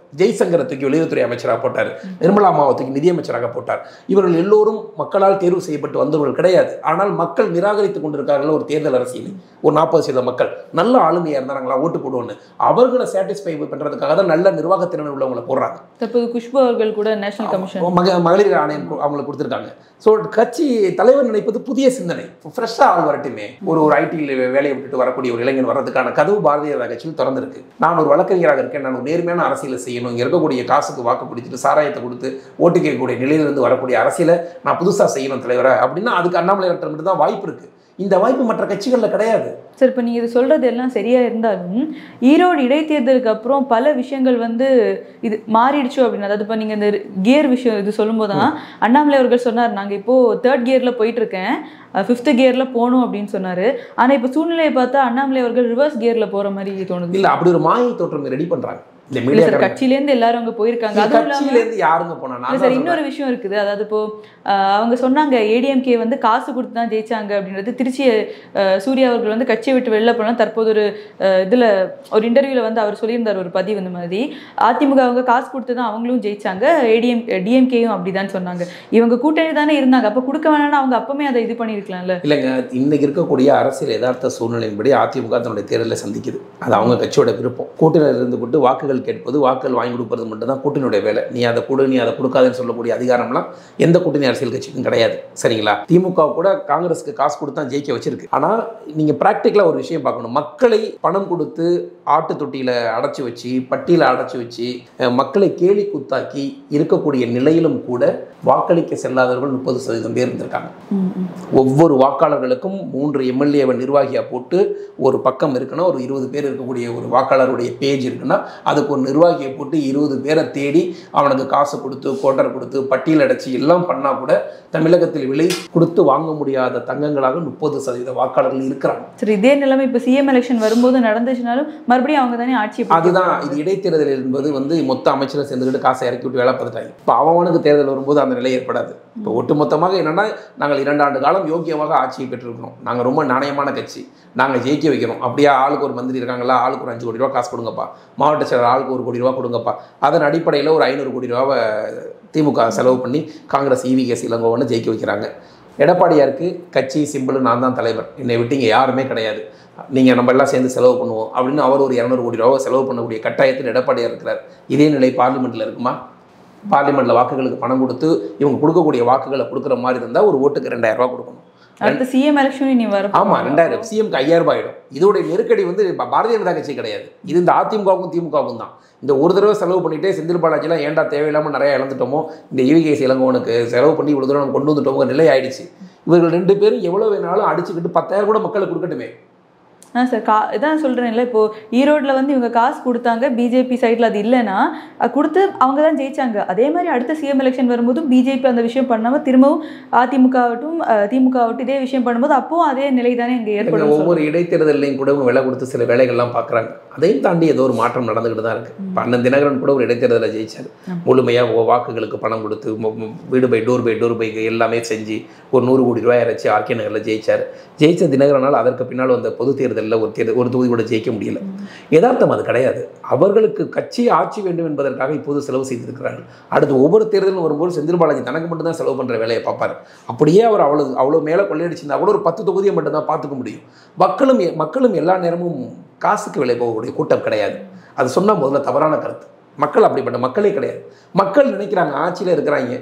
Speaker 2: ஜெய்சங்கரை தூக்கி வெளியுறவுத்துறை அமைச்சராக போட்டார் நிர்மலா அம்மாவை தூக்கி நிதியமைச்சராக போட்டார் இவர்கள் எல்லோரும் மக்களால் தேர்வு செய்யப்பட்டு வந்தவர்கள் கிடையாது ஆனால் மக்கள் நிராகரித்துக் கொண்டிருக்கார்கள் ஒரு தேர்தல் அரசியலை ஒரு நாற்பது சதவீத மக்கள் நல்ல ஆளுமையாக இருந்தாங்களா ஓட்டு போடுவோன்னு அவர்களை சாட்டிஸ்ஃபை பண்ணுறதுக்காக தான் நல்ல நிர்வாகத்திறன் உள்ளவங்களை போடுறாங்க
Speaker 1: தற்போது குஷ்பு அவர்கள் கூட நேஷனல் கமிஷன்
Speaker 2: மக மகளிர் ஆணையம் கு- அவங்களுக்கு கொடுத்துருக்காங்க ஸோ கட்சி தலைவர் நினைப்பது புதிய சிந்தனை ஃப்ரெஷ்ஷாக ஆள் வரட்டுமே ஒரு ஒரு ஐடியில் வேலையை விட்டுட்டு வரக்கூடிய ஒரு இளைஞர் வர்றதுக்கான கதவு பாரதிய ஜனதா கட்சியில் திறந்திருக்கு நான் ஒரு வழக்கறிஞராக இருக்கேன் நான் ஒரு நேர்மையான அரசியலை செய்யணும் இங்கே இருக்கக்கூடிய காசுக்கு வாக்கு பிடிச்சிட்டு சாராயத்தை கொடுத்து ஓட்டு கேட்கக்கூடிய நிலையிலிருந்து வரக்கூடிய அரசியலை நான் புதுசாக செய்யணும் தலைவரை அப்படின்னா அதுக்கு அண்ணாமலை மட்டும் தான் வாய்ப்பு இருக்குது இந்த வாய்ப்பு மற்ற கட்சிகளில் கிடையாது
Speaker 1: சார் இப்போ நீங்கள் இது சொல்கிறது எல்லாம் சரியாக இருந்தாலும் ஈரோடு இடைத்தேர்தலுக்கு அப்புறம் பல விஷயங்கள் வந்து இது மாறிடுச்சோ அப்படின்னு அதாவது இப்போ நீங்கள் இந்த கியர் விஷயம் இது சொல்லும்போது தான் அண்ணாமலை அவர்கள் சொன்னார் நாங்கள் இப்போது தேர்ட் கியரில் போயிட்டு இருக்கேன் ஃபிஃப்த் கியரில் போகணும் அப்படின்னு சொன்னார் ஆனால் இப்போ சூழ்நிலையை பார்த்தா அண்ணாமலை அவர்கள் ரிவர்ஸ் கியரில் போகிற மாதிரி தோணுது
Speaker 2: இல்லை அப்படி ஒரு மாயை தோற்றம் ரெடி பண்ணுறாங்க இந்த
Speaker 1: இல்லை
Speaker 2: மீடியா
Speaker 1: சார் கட்சியிலேருந்து எல்லாரும் அங்கே போயிருக்காங்க அதுவும் இல்லாமல்
Speaker 2: கட்சியிலேருந்து யாருங்க போனா
Speaker 1: இல்லை
Speaker 2: நான்
Speaker 1: சார்
Speaker 2: தான் சொல்றேன்.
Speaker 1: இன்னொரு விஷயம் இருக்குது அதாவது இப்போ ஆஹ், அவங்க சொன்னாங்க ஏடிஎம்கே வந்து காசு கொடுத்து தான் ஜெயிச்சாங்க அப்படின்றது திருச்சி ஆஹ், சூர்யா அவர்கள் வந்து கட்சியை விட்டு வெளில போனால் தற்போது ஒரு ஆஹ், இதுல ஒரு இன்டர்வியூல வந்து அவர் சொல்லியிருந்தார் ஒரு பதிவு இந்த மாதிரி அதிமுக அவங்க காசு கொடுத்து தான் அவங்களும் ஜெயிச்சாங்க ஏடிஎம் டிஎம்கேயும் அப்படிதான் சொன்னாங்க இவங்க கூட்டணி தானே இருந்தாங்க அப்போ கொடுக்க வேணாம்னா அவங்க அப்பவுமே அதை இது பண்ணியிருக்கலாம்ல
Speaker 2: இல்லைங்க இன்னைக்கு இருக்கக்கூடிய அரசியல் யதார்த்த சூழ்நிலையின்படி அதிமுக தன்னுடைய தேர்தலை சந்திக்குது அது அவங்க கட்சியோட விருப்பம் கூட்டணியில் இருந்து கொண்டு வாக்குகள் கேட்பது வாக்குகள் வாங்கி கொடுப்பது மட்டும்தான் கூட்டணியுடைய வேலை நீ அதை கொடு நீ அதை கொடுக்காதுன்னு சொல்லக்கூடிய அதிகாரம்லாம் எந்த கூட்டணி அரசியல் கட்சிக்கும் கிடையாது சரிங்களா திமுக கூட காங்கிரஸுக்கு காசு கொடுத்து தான் ஜெயிக்க வச்சிருக்கு ஆனால் நீங்கள் ப்ராக்டிக்கலாக ஒரு விஷயம் பார்க்கணும் மக்களை பணம் கொடுத்து ஆட்டு தொட்டியில் அடைச்சி வச்சு பட்டியில் அடைச்சி வச்சு அஹ், மக்களை கேலி குத்தாக்கி இருக்கக்கூடிய நிலையிலும் கூட வாக்களிக்க செல்லாதவர்கள் முப்பது சதவீதம் பேர் இருந்திருக்காங்க ஒவ்வொரு வாக்காளர்களுக்கும் மூன்று எம்எல்ஏவை நிர்வாகியாக போட்டு ஒரு பக்கம் இருக்குன்னா ஒரு இருபது பேர் இருக்கக்கூடிய ஒரு வாக்காளருடைய பேஜ் இருக்குன்னா அதுக்கு ஒரு நிர்வாகியை போட்டு இருபது பேரை தேடி அவனுக்கு காசு கொடுத்து கோட்டர் கொடுத்து பட்டியல் அடைச்சி எல்லாம் பண்ணால் கூட தமிழகத்தில் விலை கொடுத்து வாங்க முடியாத தங்கங்களாக முப்பது சதவீத வாக்காளர்கள் இருக்கிறாங்க
Speaker 1: சரி இதே நிலைமை இப்போ சிஎம் எலெக்ஷன் வரும்போது நடந்துச்சுனாலும் மறுபடியும் அவங்க தானே ஆட்சி
Speaker 2: அதுதான் இது இடைத்தேர்தல் என்பது வந்து மொத்த அமைச்சரை சேர்ந்துக்கிட்டு காசை இறக்கி விட்டு வேலை பார்த்துட்டாங்க இப்போ அவனுக்கு தேர்தல் வரும்போது அந்த நிலை ஏற்படாது இப்போ ஒட்டுமொத்தமாக என்னன்னா நாங்கள் இரண்டு ஆண்டு காலம் யோக்கியமாக ஆட்சியை பெற்றிருக்கிறோம் நாங்கள் ரொம்ப நாணயமான கட்சி நாங்கள் ஜெயிக்க வைக்கிறோம் அப்படியே ஆளுக்கு ஒரு மந்திரி இருக்காங்களா ஆளுக்கு ஒரு அஞ்சு கோடி ரூபா காசு கொடுங்கப்பா மாவட்ட செயலர் ஆளுக்கு ஒரு கோடி ரூபா கொடுங்கப்பா அதன் அடிப்படையில் ஒரு ஐநூறு கோடி ரூபாவை திமுக செலவு பண்ணி காங்கிரஸ் இவிகேஸ் இளங்கோவனை ஜெயிக்க வைக்கிறாங்க எடப்பாடியாருக்கு கட்சி சிம்பிள் நான் தான் தலைவர் என்னை விட்டு இங்கே யாருமே கிடையாது நீங்கள் நம்ம எல்லாம் சேர்ந்து செலவு பண்ணுவோம் அப்படின்னு அவர் ஒரு இரநூறு கோடி ரூபாவை செலவு பண்ணக்கூடிய கட்டாயத்தில் எடப்பாடியார் இருக்கிறார் இதே நிலை பார்லிமெண்ட்டில் இருக்குமா பார்லிமெண்ட்டில் வாக்குகளுக்கு பணம் கொடுத்து இவங்க கொடுக்கக்கூடிய வாக்குகளை கொடுக்குற மாதிரி இருந்தால் ஒரு ஓட்டுக்கு ரெண்டாயிரம் ரூபாய் கொடுக்கணும்
Speaker 1: அடுத்த சிஎம் எலெக்ஷன் நீ வர
Speaker 2: ஆமாம் ரெண்டாயிரம் சிஎம்க்கு ஐயாயிரம் ரூபாய் ஆயிடும் இதோடைய நெருக்கடி வந்து பா- பாரதிய ஜனதா கட்சி கிடையாது இது இந்த அதிமுகவுக்கும் திமுகவுக்கும் தான் இந்த ஒரு தடவை செலவு பண்ணிட்டு செந்தில் பாலாஜிலாம் ஏன்டா தேவையில்லாமல் நிறைய இழந்துட்டோமோ இந்த ஈவிகேசி இளங்கோவனுக்கு செலவு பண்ணி இவ்வளோ தூரம் நம்ம கொண்டு வந்துட்டோமோ நிலை ஆயிடுச்சு இவர்கள் ரெண்டு பேரும் எவ்வளோ வேணாலும் அடிச்சுக்கிட்டு பத்தாயிரம் கூட மக்களுக்கு கொடுக்கட்டுமே
Speaker 1: ஆ சார் கா இதான் சொல்கிறேன்ல இப்போ ஈரோட்டில் வந்து இவங்க காசு கொடுத்தாங்க பிஜேபி சைடில் அது இல்லைன்னா அது கொடுத்து அவங்க தான் ஜெயிச்சாங்க அதே மாதிரி அடுத்த சிஎம் எலெக்ஷன் வரும்போதும் பிஜேபி அந்த விஷயம் பண்ணாமல் திரும்பவும் அதிமுக ஆகட்டும் அஹ், திமுக ஆகட்டும் இதே விஷயம் பண்ணும்போது அப்பவும் அதே நிலை தானே இங்கே
Speaker 2: இங்க
Speaker 1: ஏற்படும்
Speaker 2: ஒவ்வொரு இடைத்தேர்தலையும் கூட விலை கொடுத்து சில வேலைகள்லாம் பார்க்குறாங்க அதையும் தாண்டி ஏதோ ஒரு மாற்றம் நடந்துக்கிட்டு தான் இருக்கு இப்போ அண்ணன் தினகரன் கூட ஒரு இடைத்தேர்தலில் ஜெயிச்சார் முழுமையாக வாக்குகளுக்கு பணம் கொடுத்து மு- மு- வீடு by door by door by எல்லாமே செஞ்சு ஒரு நூறு கோடி ரூபாய் அரைச்சி ஆர்கே நகரில் ஜெயிச்சார் ஜெயிச்ச தினகரனால் அதற்கு பின்னால் வந்த பொது தேர்தலில் ஒரு தேர்தல் ஒரு தொகுதி கூட ஜெயிக்க முடியல யதார்த்தம் அது கிடையாது அவர்களுக்கு கட்சி ஆட்சி வேண்டும் என்பதற்காக இப்போது செலவு செய்திருக்கிறார்கள் அடுத்து ஒவ்வொரு தேர்தலும் வரும்போது செந்தில் பாலாஜி தனக்கு மட்டும் தான் செலவு பண்ணுற வேலையை பார்ப்பார் அப்படியே அவர் அவ்வளோ அவ்வளோ மேலே கொள்ளையடிச்சிருந்தா கூட ஒரு பத்து தொகுதியை மட்டும்தான் பார்த்துக்க முடியும் மக்களும் எ- மக்களும் எல்லா நேரமும் காசுக்கு விலை போகக்கூடிய கூட்டம் கிடையாது அது சொன்னால் முதல்ல தவறான கருத்து மக்கள் அப்படிப்பட்ட மக்களே கிடையாது மக்கள் நினைக்கிறாங்க ஆட்சியில் இருக்கிறாங்க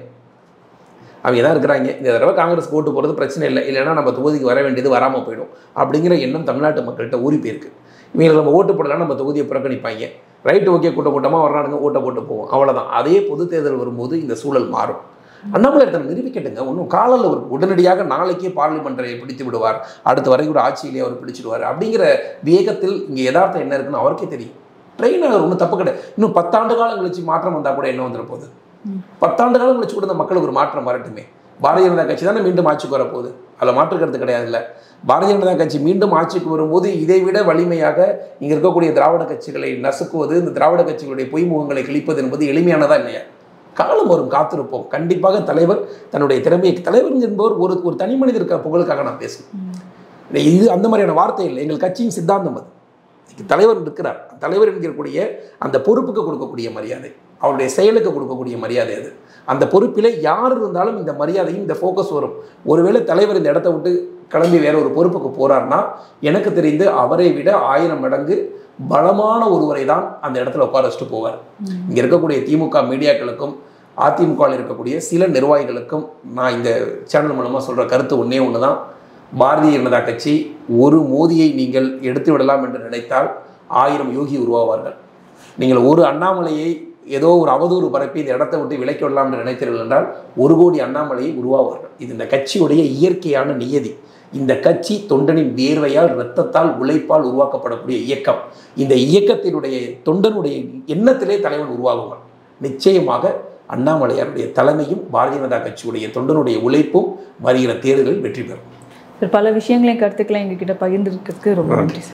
Speaker 2: அவங்க தான் இருக்கிறாங்க இந்த தடவை காங்கிரஸ் ஓட்டு போகிறது பிரச்சனை இல்லை இல்லைன்னா நம்ம தொகுதிக்கு வர வேண்டியது வராமல் போயிடும் அப்படிங்கிற எண்ணம் தமிழ்நாட்டு மக்கள்கிட்ட ஊறி போயிருக்கு இவங்க நம்ம ஓட்டு போடலாம் நம்ம தொகுதியை புறக்கணிப்பாங்க ரைட்டு ஓகே கூட்ட கூட்டமாக வர்றானுங்க ஓட்டை போட்டு போவோம் அவ்வளோதான் அதே பொது தேர்தல் வரும்போது இந்த சூழல் மாறும் அண்ணாமலை தன்னை நிரூபிக்கட்டுங்க ஒன்றும் காலில் ஒரு உடனடியாக நாளைக்கே பார்லிமெண்டரை பிடித்து விடுவார் அடுத்த வரைக்கும் ஆட்சியிலே அவர் பிடிச்சிடுவார் அப்படிங்கிற வேகத்தில் இங்கே யதார்த்தம் என்ன இருக்குன்னு அவருக்கே தெரியும் ட்ரெயின் ஒன்றும் தப்பு கிடையாது இன்னும் பத்தாண்டு காலம் கழிச்சு மாற்றம் வந்தால் கூட என்ன வந்துட போகுது பத்தாண்டு காலம் கழிச்சு கூட இந்த மக்களுக்கு ஒரு மாற்றம் வரட்டுமே பாரதிய ஜனதா கட்சி தானே மீண்டும் ஆட்சிக்கு வரப்போகுது அதில் மாற்றுக்கிறது கிடையாதுல்ல பாரதிய ஜனதா கட்சி மீண்டும் ஆட்சிக்கு வரும்போது இதை விட வலிமையாக இங்கே இருக்கக்கூடிய திராவிட கட்சிகளை நசுக்குவது இந்த திராவிட கட்சிகளுடைய பொய்முகங்களை கிழிப்பது என்பது எளிமையானதா இல்லையா காலம் வரும் காத்திருப்போம் கண்டிப்பாக தலைவர் தன்னுடைய திறமையை தலைவர் என்பவர் ஒரு ஒரு தனி மனிதர் இருக்க புகழுக்காக நான் பேசுவேன் இது அந்த மாதிரியான வார்த்தை இல்லை எங்கள் கட்சியின் சித்தாந்தம் அது தலைவர் இருக்கிறார் தலைவர் என்கிறக்கூடிய அந்த பொறுப்புக்கு கொடுக்கக்கூடிய மரியாதை அவருடைய செயலுக்கு கொடுக்கக்கூடிய மரியாதை அது அந்த பொறுப்பில் யார் இருந்தாலும் இந்த மரியாதையும் இந்த ஃபோக்கஸ் வரும் ஒருவேளை தலைவர் இந்த இடத்த விட்டு கிளம்பி வேற ஒரு பொறுப்புக்கு போறாருன்னா எனக்கு தெரிந்து அவரை விட ஆயிரம் மடங்கு பலமான ஒருவரை தான் அந்த இடத்துல உட்கார வச்சுட்டு போவார் இங்கே இருக்கக்கூடிய திமுக மீடியாக்களுக்கும் அதிமுகவில் இருக்கக்கூடிய சில நிர்வாகிகளுக்கும் நான் இந்த சேனல் மூலமாக சொல்கிற கருத்து ஒன்றே ஒன்று தான் பாரதிய ஜனதா கட்சி ஒரு மோதியை நீங்கள் எடுத்து விடலாம் என்று நினைத்தால் ஆயிரம் யோகி உருவாவார்கள் நீங்கள் ஒரு அண்ணாமலையை ஏதோ ஒரு அவதூறு பரப்பி இந்த இடத்தை விட்டு விலக்கி விடலாம் என்று நினைத்தீர்கள் என்றால் ஒரு கோடி அண்ணாமலையை உருவாவார்கள் இது இந்த கட்சியுடைய இயற்கையான நியதி இந்த கட்சி தொண்டனின் வேர்வையால் இரத்தத்தால் உழைப்பால் உருவாக்கப்படக்கூடிய இயக்கம் இந்த இயக்கத்தினுடைய தொண்டனுடைய எண்ணத்திலே தலைவன் உருவாகுவான் நிச்சயமாக அண்ணாமலையாருடைய தலைமையும் பாரதிய ஜனதா கட்சியுடைய தொண்டனுடைய உழைப்பும் வருகிற தேர்தலில் வெற்றி பெறும்
Speaker 1: சார் பல விஷயங்களையும் கருத்துக்களையும் எங்ககிட்ட பகிர்ந்துருக்கிறதுக்கு ரொம்ப நன்றி சார்